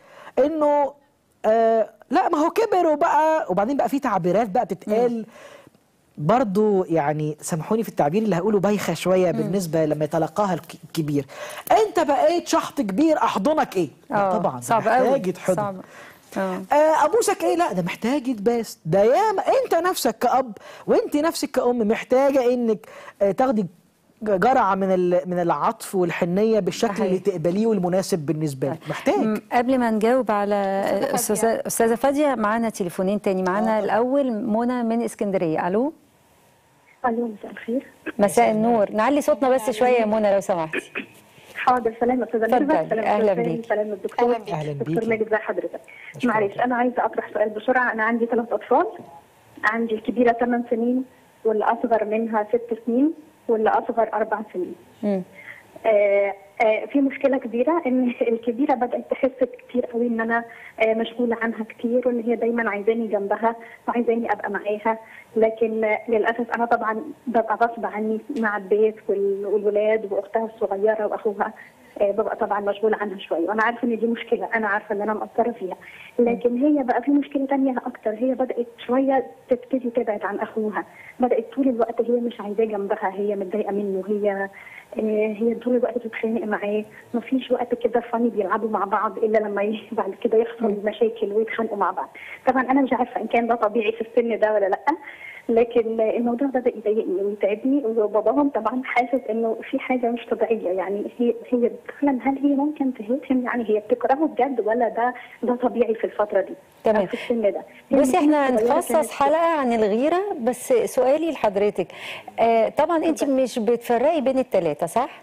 Speaker 8: انه آه لا ما هو كبر وبقى وبعدين بقى في تعبيرات بقى بتتقال برضو يعني سامحوني في التعبير اللي هقوله بايخه شويه بالنسبه لما يتلقاها الك- الكبير انت بقيت شحط كبير احضنك ايه لا
Speaker 2: اه
Speaker 8: طبعا ده
Speaker 2: صعب قوي
Speaker 8: محتاج يتحضن
Speaker 2: صعب اه
Speaker 8: آه، ابوسك ايه لا ده محتاج يتباس ده ياما انت نفسك كاب وانت نفسك كأم محتاجه انك آه، تاخدي جرعه من ال- من العطف والحنيه بالشكل
Speaker 2: صحيح.
Speaker 8: اللي تقبليه والمناسب بالنسبه لك محتاج
Speaker 2: م- قبل ما نجاوب على استاذه استاذه فاديه معانا تليفونين تاني معانا الاول منى من اسكندريه الو
Speaker 11: الو مساء الخير
Speaker 2: مساء النور نعلي صوتنا بس شويه يا منى لو سمحتي
Speaker 11: حاضر سلام يا استاذه
Speaker 2: اتفضلي.
Speaker 11: ميرفت سلام
Speaker 2: أهلا
Speaker 11: أستاذ
Speaker 2: بيكي.
Speaker 11: سلام الدكتور
Speaker 1: أهلا بيكي.
Speaker 8: أهلا
Speaker 11: دكتور
Speaker 8: بيكي.
Speaker 11: ماجد ازي حضرتك
Speaker 8: أشكرك.
Speaker 11: معلش انا عايزه اطرح سؤال بسرعه انا عندي ثلاث اطفال عندي الكبيره 8 سنين واللي اصغر منها 6 سنين واللي اصغر 4 سنين
Speaker 2: مم.
Speaker 11: آه آه في مشكله كبيره ان الكبيره بدات تحس كتير قوي ان انا آه مشغوله عنها كتير وان هي دايما عايزاني جنبها وعايزاني ابقى معاها لكن آه للاسف انا طبعا ببقى غصب عني مع البيت وال- والولاد واختها الصغيره واخوها آه ببقى طبعا مشغوله عنها شويه وانا عارفه ان دي مشكله انا عارفه ان انا مقصره فيها لكن هي بقى في مشكله تانية اكتر هي بدات شويه تبتدي تبعد عن اخوها بدات طول الوقت هي مش عايزاه جنبها هي متضايقه منه هي آه، هي طول الوقت بتتخانق معاه مفيش وقت كده فاني بيلعبوا مع بعض الا لما ي- بعد كده يحصل مشاكل ويتخانقوا مع بعض طبعا انا مش عارفه ان كان ده طبيعي في السن ده ولا لا لكن آه، الموضوع ده بدا يضايقني ويتعبني وباباهم طبعا حاسس انه في حاجه مش طبيعيه يعني هي هي فعلا هل هي ممكن تهتم يعني هي بتكرهه بجد ولا ده ده طبيعي في الفتره دي
Speaker 2: تمام.
Speaker 11: أو في السن ده هي
Speaker 2: بصي احنا
Speaker 11: صغيرة كانت-
Speaker 2: هنخصص حلقه عن الغيره بس سؤالي لحضرتك آه طبعا انت مش بتفرقي بين الثلاثه صح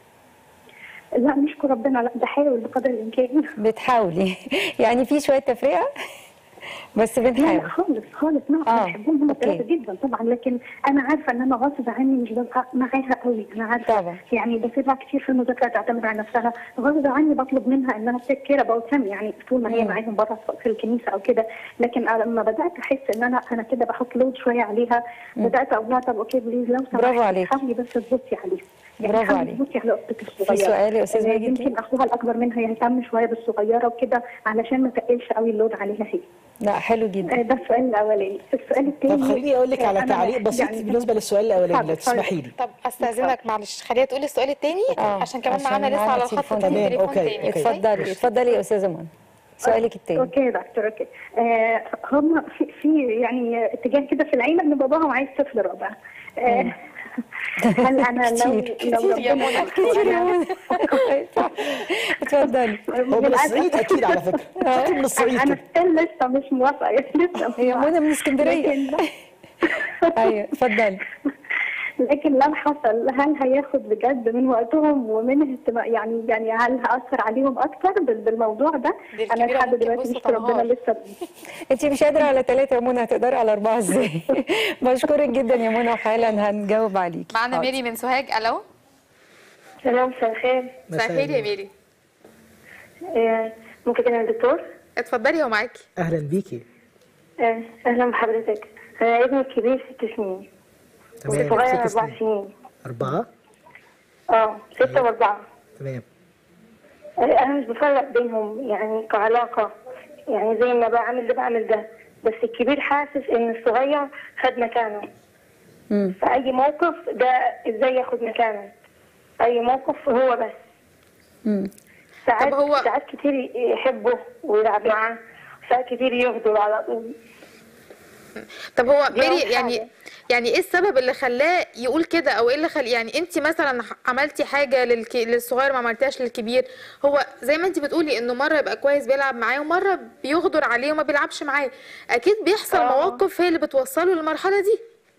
Speaker 11: لا نشكر ربنا لا بحاول بقدر الامكان
Speaker 2: بتحاولي يعني في شويه تفرقه بس
Speaker 11: لا لا
Speaker 2: بنحاول
Speaker 11: خالص خالص ما
Speaker 2: آه،
Speaker 11: انا بحبهم هم
Speaker 2: أوكي.
Speaker 11: الثلاثه جدا طبعا لكن انا عارفه ان انا غصب عني مش ببقى معاها قوي انا عارفه
Speaker 2: طبعا.
Speaker 11: يعني بسيبها كتير في المذاكره تعتمد على نفسها غصب عني بطلب منها انها تيك كير اباوت يعني طول ما هي
Speaker 2: مم.
Speaker 11: معاهم بره في الكنيسه او كده لكن أنا لما بدات احس ان انا انا كده بحط لود شويه عليها بدات اقول لها طب اوكي بليز لو سمحتي
Speaker 2: برافو عليكي.
Speaker 11: حاولي بس تبصي عليها
Speaker 2: برافو
Speaker 11: حاولي
Speaker 2: عليكي.
Speaker 11: تبصي على اختك الصغيره
Speaker 2: سؤال يا أستاذ
Speaker 11: آه،
Speaker 2: ماجد
Speaker 11: يمكن
Speaker 2: ليه؟
Speaker 11: اخوها الاكبر منها يهتم شويه بالصغيره وكده علشان ما تقلش قوي اللود عليها هي
Speaker 2: لا حلو جدا
Speaker 11: آه، ده السؤال الاولاني السؤال الثاني
Speaker 8: طب خليني اقول لك على
Speaker 11: أنا
Speaker 8: تعليق بسيط
Speaker 11: يعني-
Speaker 8: بالنسبه للسؤال الاولاني
Speaker 11: اتفضل،
Speaker 8: لو تسمحي لي
Speaker 1: طب استاذنك معلش خليها تقولي السؤال التاني
Speaker 2: آه،
Speaker 1: عشان كمان
Speaker 2: عشان
Speaker 1: معانا لسه
Speaker 2: معانا
Speaker 1: على الخط
Speaker 2: تليفون
Speaker 1: تاني
Speaker 8: تاني.
Speaker 1: تليفون
Speaker 8: أوكي،
Speaker 1: تاني
Speaker 8: أوكي.
Speaker 2: اتفضلي اتفضلي يا استاذه منى سؤالك التاني
Speaker 11: اوكي يا دكتور اوكي آه هم في, في يعني اتجاه كده في العيله ان باباهم عايز طفل رابع آه هل انا لو
Speaker 2: كتير،
Speaker 11: لو
Speaker 1: كتير يا
Speaker 11: ربنا
Speaker 1: منى،
Speaker 2: كتير يا منى اتفضلي
Speaker 8: هو من الصعيد اكيد على فكره فاكر من الصعيد
Speaker 11: انا
Speaker 8: كده
Speaker 11: ستيل لسه مش موافقه يعني لسه
Speaker 2: هي منى من اسكندريه
Speaker 11: لكن
Speaker 2: ايوه اتفضلي
Speaker 11: لكن لو حصل هل هياخد بجد من وقتهم ومن اهتمام يعني يعني هل هاثر عليهم اكتر بال- بالموضوع ده؟
Speaker 1: دي
Speaker 11: انا
Speaker 1: الكبيرة
Speaker 11: لحد
Speaker 1: ممكن
Speaker 11: دلوقتي
Speaker 1: بص
Speaker 11: نشكر ربنا
Speaker 1: تنهار.
Speaker 11: لسه
Speaker 2: انت مش قادره على ثلاثه يا منى هتقدري على اربعه ازاي بشكرك جدا يا منى وحالا هنجاوب عليكي
Speaker 1: معانا
Speaker 2: حاضر.
Speaker 1: ميري من سوهاج الو
Speaker 11: سلام مساء الخير
Speaker 1: مساء الخير يا ميري
Speaker 11: آه، ممكن انا دكتور
Speaker 1: اتفضلي هو معاكي
Speaker 8: اهلا بيكي
Speaker 11: آه، اهلا بحضرتك انا ابني الكبير ست سنين والصغير
Speaker 8: ست
Speaker 11: اربع
Speaker 8: سنين.
Speaker 11: سنين
Speaker 8: اربعه
Speaker 11: اه ستة واربعة
Speaker 8: تمام
Speaker 11: آه، انا مش بفرق بينهم يعني كعلاقة يعني زي ما بعمل ده بعمل ده بس الكبير حاسس ان الصغير خد مكانه
Speaker 2: مم.
Speaker 11: في اي موقف ده ازاي ياخد مكانه اي موقف هو بس
Speaker 2: مم.
Speaker 12: ساعات
Speaker 1: طب هو-
Speaker 12: ساعات كتير يحبه ويلعب معاه ساعات كتير يغدر على طول
Speaker 1: طب هو
Speaker 12: دي
Speaker 1: ميري
Speaker 12: أول
Speaker 1: يعني
Speaker 12: حاجة.
Speaker 1: يعني ايه السبب اللي خلاه يقول كده او ايه اللي خل يعني انت مثلا عملتي حاجه للك... للصغير ما عملتيهاش للكبير هو زي ما انت بتقولي انه مره يبقى كويس بيلعب معاه ومره بيغدر عليه وما بيلعبش معاه اكيد بيحصل
Speaker 12: آه.
Speaker 1: مواقف هي اللي بتوصله للمرحله دي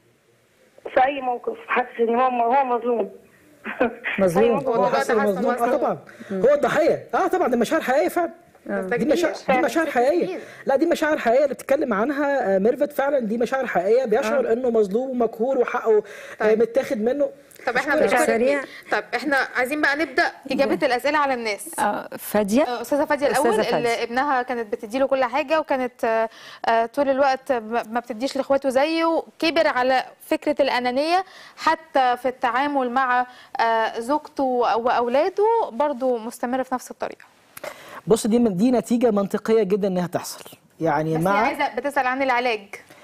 Speaker 12: في اي موقف حاسس ان هو هو مظلوم
Speaker 8: مظلوم
Speaker 1: هو
Speaker 8: هو
Speaker 1: ده
Speaker 8: حاسس
Speaker 1: حاسس
Speaker 8: مظلوم اه
Speaker 1: مظلوم.
Speaker 8: طبعا هو الضحيه اه طبعا دي مشاعر حقيقيه فعلا
Speaker 1: ده
Speaker 8: دي مشاعر
Speaker 1: كبير.
Speaker 8: دي مشاعر حقيقيه لا دي مشاعر حقيقيه اللي بتتكلم عنها آه، ميرفت فعلا دي مشاعر حقيقيه بيشعر انه مظلوم ومقهور وحقه آه، متاخد منه
Speaker 1: طب احنا
Speaker 8: مشكلة.
Speaker 1: بنشكرك
Speaker 2: سريع.
Speaker 1: ميري. طب احنا عايزين بقى نبدا اجابه الاسئله على الناس
Speaker 2: آه، فاديه
Speaker 1: آه، استاذه فاديه
Speaker 2: أستاذة
Speaker 1: الاول
Speaker 2: فادية.
Speaker 1: اللي ابنها كانت بتديله كل حاجه وكانت آه، آه، طول الوقت ما ما بتديش لاخواته زيه كبر على فكره الانانيه حتى في التعامل مع آه، زوجته واولاده برضو مستمر في نفس الطريقه
Speaker 8: بص دي دي نتيجه منطقيه جدا انها تحصل يعني
Speaker 1: بس هي
Speaker 8: مع
Speaker 1: عايزه بتسال عن العلاج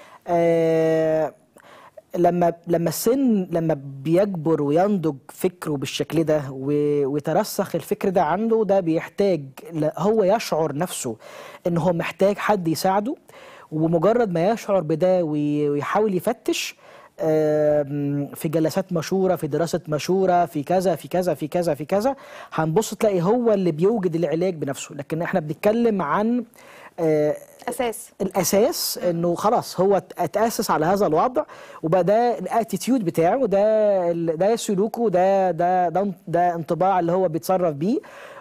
Speaker 8: آه لما لما السن لما بيكبر وينضج فكره بالشكل ده و- ويترسخ الفكر ده عنده ده بيحتاج ل- هو يشعر نفسه ان هو محتاج حد يساعده ومجرد ما يشعر بده وي- ويحاول يفتش آم، في جلسات مشورة في دراسة مشورة في كذا في كذا في كذا في كذا هنبص تلاقي هو اللي بيوجد العلاج بنفسه لكن احنا بنتكلم عن آه،
Speaker 1: اساس
Speaker 8: الاساس انه خلاص هو ات- اتاسس على هذا الوضع وبقى ده الاتيتيود بتاعه ده ال- ده سلوكه ده ده ده, ده انطباع اللي هو بيتصرف بيه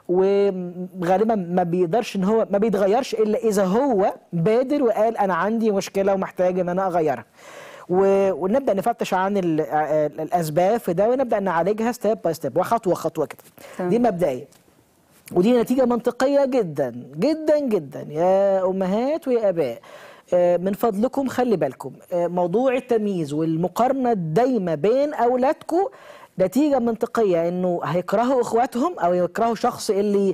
Speaker 8: وغالبا ما بيقدرش ان هو ما بيتغيرش الا اذا هو بادر وقال انا عندي مشكله ومحتاج ان انا اغيرها و- ونبدا نفتش عن ال- ا- الاسباب في ده ونبدا نعالجها ستيب باي ستيب وخطوه خطوه كده دي مبدئيا ودي نتيجة منطقية جدا جدا جدا يا أمهات ويا آباء آه، من فضلكم خلي بالكم آه، موضوع التمييز والمقارنة الدايمة بين أولادكم نتيجة منطقية إنه هيكرهوا إخواتهم أو يكرهوا شخص اللي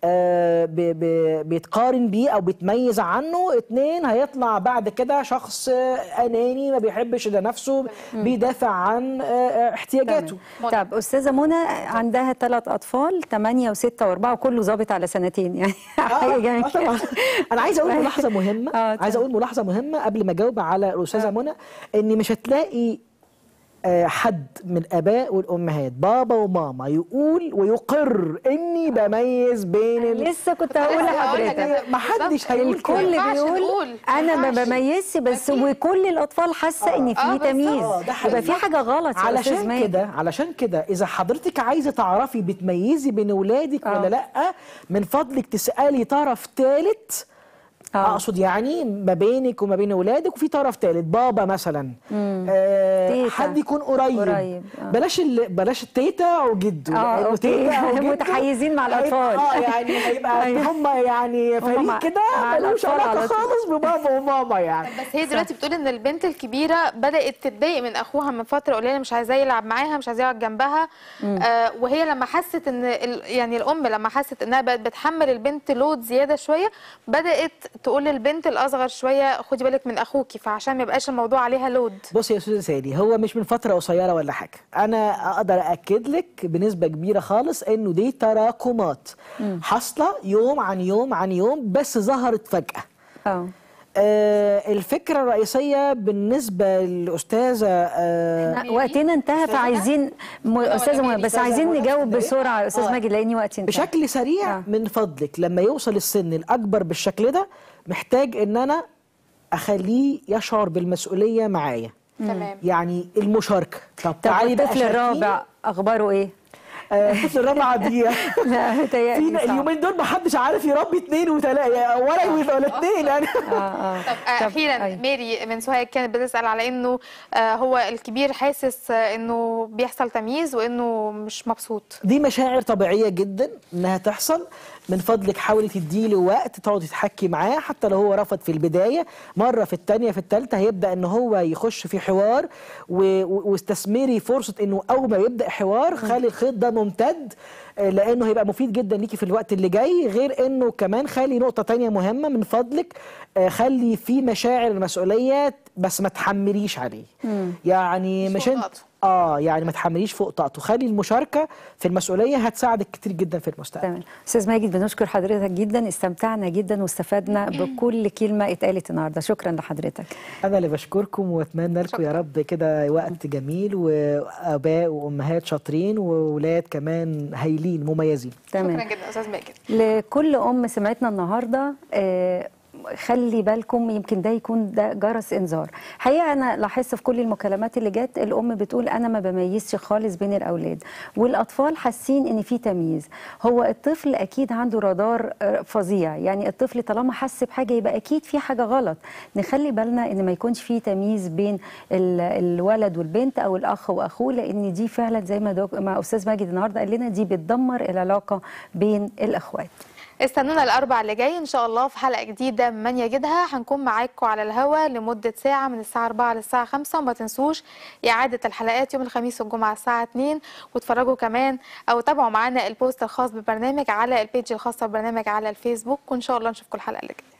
Speaker 8: آه، بي- بي- بيتقارن بيه أو بيتميز عنه اتنين هيطلع بعد كده شخص آه، أناني ما بيحبش ده نفسه بيدافع عن آه، آه، احتياجاته
Speaker 2: طب استاذه منى عندها ثلاث اطفال 8 و6 و4 وكله ظابط على سنتين يعني حاجه جميله
Speaker 8: طبعا انا عايز اقول ملاحظه مهمه عايز اقول ملاحظه مهمه قبل ما اجاوب على الاستاذه منى ان مش هتلاقي آه، حد من الاباء والامهات بابا وماما يقول ويقر اني بميز بين ال...
Speaker 2: لسه كنت هقول لحضرتك
Speaker 8: ما حدش هيقول
Speaker 2: الكل
Speaker 8: كده.
Speaker 2: بيقول انا ما بميزش بس وكل الاطفال حاسه ان في تمييز
Speaker 8: آه، ده
Speaker 2: يبقى في
Speaker 8: حقيقي.
Speaker 2: حاجه غلط يا أستاذ
Speaker 8: علشان
Speaker 2: ماجد.
Speaker 8: كده علشان كده اذا حضرتك عايزه تعرفي بتميزي بين ولادك ولا لا من فضلك تسالي طرف ثالث اقصد يعني ما بينك وما بين ولادك وفي طرف ثالث بابا مثلا آه
Speaker 2: تيتا.
Speaker 8: حد يكون قريب,
Speaker 2: قريب، آه.
Speaker 8: بلاش ال... بلاش التيتا وجده
Speaker 2: آه،
Speaker 8: لأنه
Speaker 2: أوكي.
Speaker 8: تيتا وجده
Speaker 2: متحيزين مع
Speaker 8: هيبقى-
Speaker 2: الأطفال.
Speaker 8: اه يعني هيبقى
Speaker 2: أيوة.
Speaker 8: هم يعني
Speaker 1: هم
Speaker 8: فريق
Speaker 1: مع-
Speaker 8: كده
Speaker 1: مع
Speaker 8: ملوش
Speaker 1: الأطفال
Speaker 8: علاقه
Speaker 1: على طول.
Speaker 8: خالص ببابا وماما يعني
Speaker 1: بس هي دلوقتي بتقول ان البنت الكبيره بدات تتضايق من اخوها من فتره قليله مش عايزاه يلعب معاها مش عايزاه يقعد جنبها آه وهي لما حست ان ال- يعني الام لما حست انها بقت بتحمل البنت لود زياده شويه بدات تقول للبنت الاصغر شويه خدي بالك من اخوكي فعشان ما يبقاش الموضوع عليها لود
Speaker 8: بص يا استاذ سالي هو مش من فتره قصيره ولا حاجه انا اقدر اكد لك بنسبه كبيره خالص انه دي تراكمات حاصله يوم عن يوم عن يوم بس ظهرت فجاه
Speaker 2: اه
Speaker 8: آه الفكره الرئيسيه بالنسبه للاستاذه آه
Speaker 2: وقتنا انتهى فعايزين م... استاذه منى بس عايزين نجاوب بسرعه يا استاذ
Speaker 8: آه.
Speaker 2: ماجد لاني وقتي انتهى
Speaker 8: بشكل سريع آه. من فضلك لما يوصل السن الاكبر بالشكل ده محتاج ان انا اخليه يشعر بالمسؤوليه معايا
Speaker 1: تمام
Speaker 8: يعني المشاركه طب
Speaker 2: طب
Speaker 8: تعالي بقى
Speaker 2: الطفل
Speaker 8: شاركيني.
Speaker 2: الرابع اخباره ايه؟
Speaker 8: آه، الطفل الرابع دي
Speaker 2: لا متهيألي
Speaker 8: في
Speaker 2: صعب.
Speaker 8: اليومين دول ما حدش عارف يربي اثنين وثلاثه ولا ولا اثنين يعني
Speaker 1: طب آه، اخيرا ميري من سوهاج كانت بتسال على انه آه هو الكبير حاسس آه انه بيحصل تمييز وانه مش مبسوط
Speaker 8: دي مشاعر طبيعيه جدا انها تحصل من فضلك حاولي تديله وقت تقعدي تحكي معاه حتى لو هو رفض في البدايه مره في الثانيه في الثالثه هيبدا ان هو يخش في حوار و- و- واستثمري فرصه انه اول ما يبدا حوار خلي الخيط ده ممتد آه، لانه هيبقى مفيد جدا ليكي في الوقت اللي جاي غير انه كمان خلي نقطه تانية مهمه من فضلك آه، خلي في مشاعر المسؤوليه بس ما تحمليش عليه يعني مش انت اه يعني ما تحمليش فوق طاقته خلي المشاركه في المسؤوليه هتساعدك كتير جدا في المستقبل
Speaker 2: تمام استاذ ماجد بنشكر حضرتك جدا استمتعنا جدا واستفدنا بكل كلمه اتقالت النهارده شكرا لحضرتك
Speaker 8: انا اللي بشكركم واتمنى لكم يا رب كده وقت جميل واباء وامهات شاطرين واولاد كمان هايلين مميزين
Speaker 2: تمام
Speaker 1: شكرا جدا استاذ ماجد
Speaker 2: لكل ام سمعتنا النهارده آه خلي بالكم يمكن ده يكون ده جرس انذار حقيقه انا لاحظت في كل المكالمات اللي جت الام بتقول انا ما بميزش خالص بين الاولاد والاطفال حاسين ان في تمييز هو الطفل اكيد عنده رادار آه، فظيع يعني الطفل طالما حس بحاجه يبقى اكيد في حاجه غلط نخلي بالنا ان ما يكونش في تمييز بين ال- الولد والبنت او الاخ واخوه لان دي فعلا زي ما دوك ما استاذ ماجد النهارده قال لنا دي بتدمر العلاقه بين الاخوات
Speaker 1: استنونا الاربع اللي جاي ان شاء الله في حلقه جديده من يجدها هنكون معاكم على الهوا لمده ساعه من الساعه 4 للساعه 5 وما تنسوش اعاده الحلقات يوم الخميس والجمعه الساعه 2 واتفرجوا كمان او تابعوا معانا البوست الخاص بالبرنامج على البيج الخاصه بالبرنامج على الفيسبوك وان شاء الله نشوفكم الحلقه اللي جايه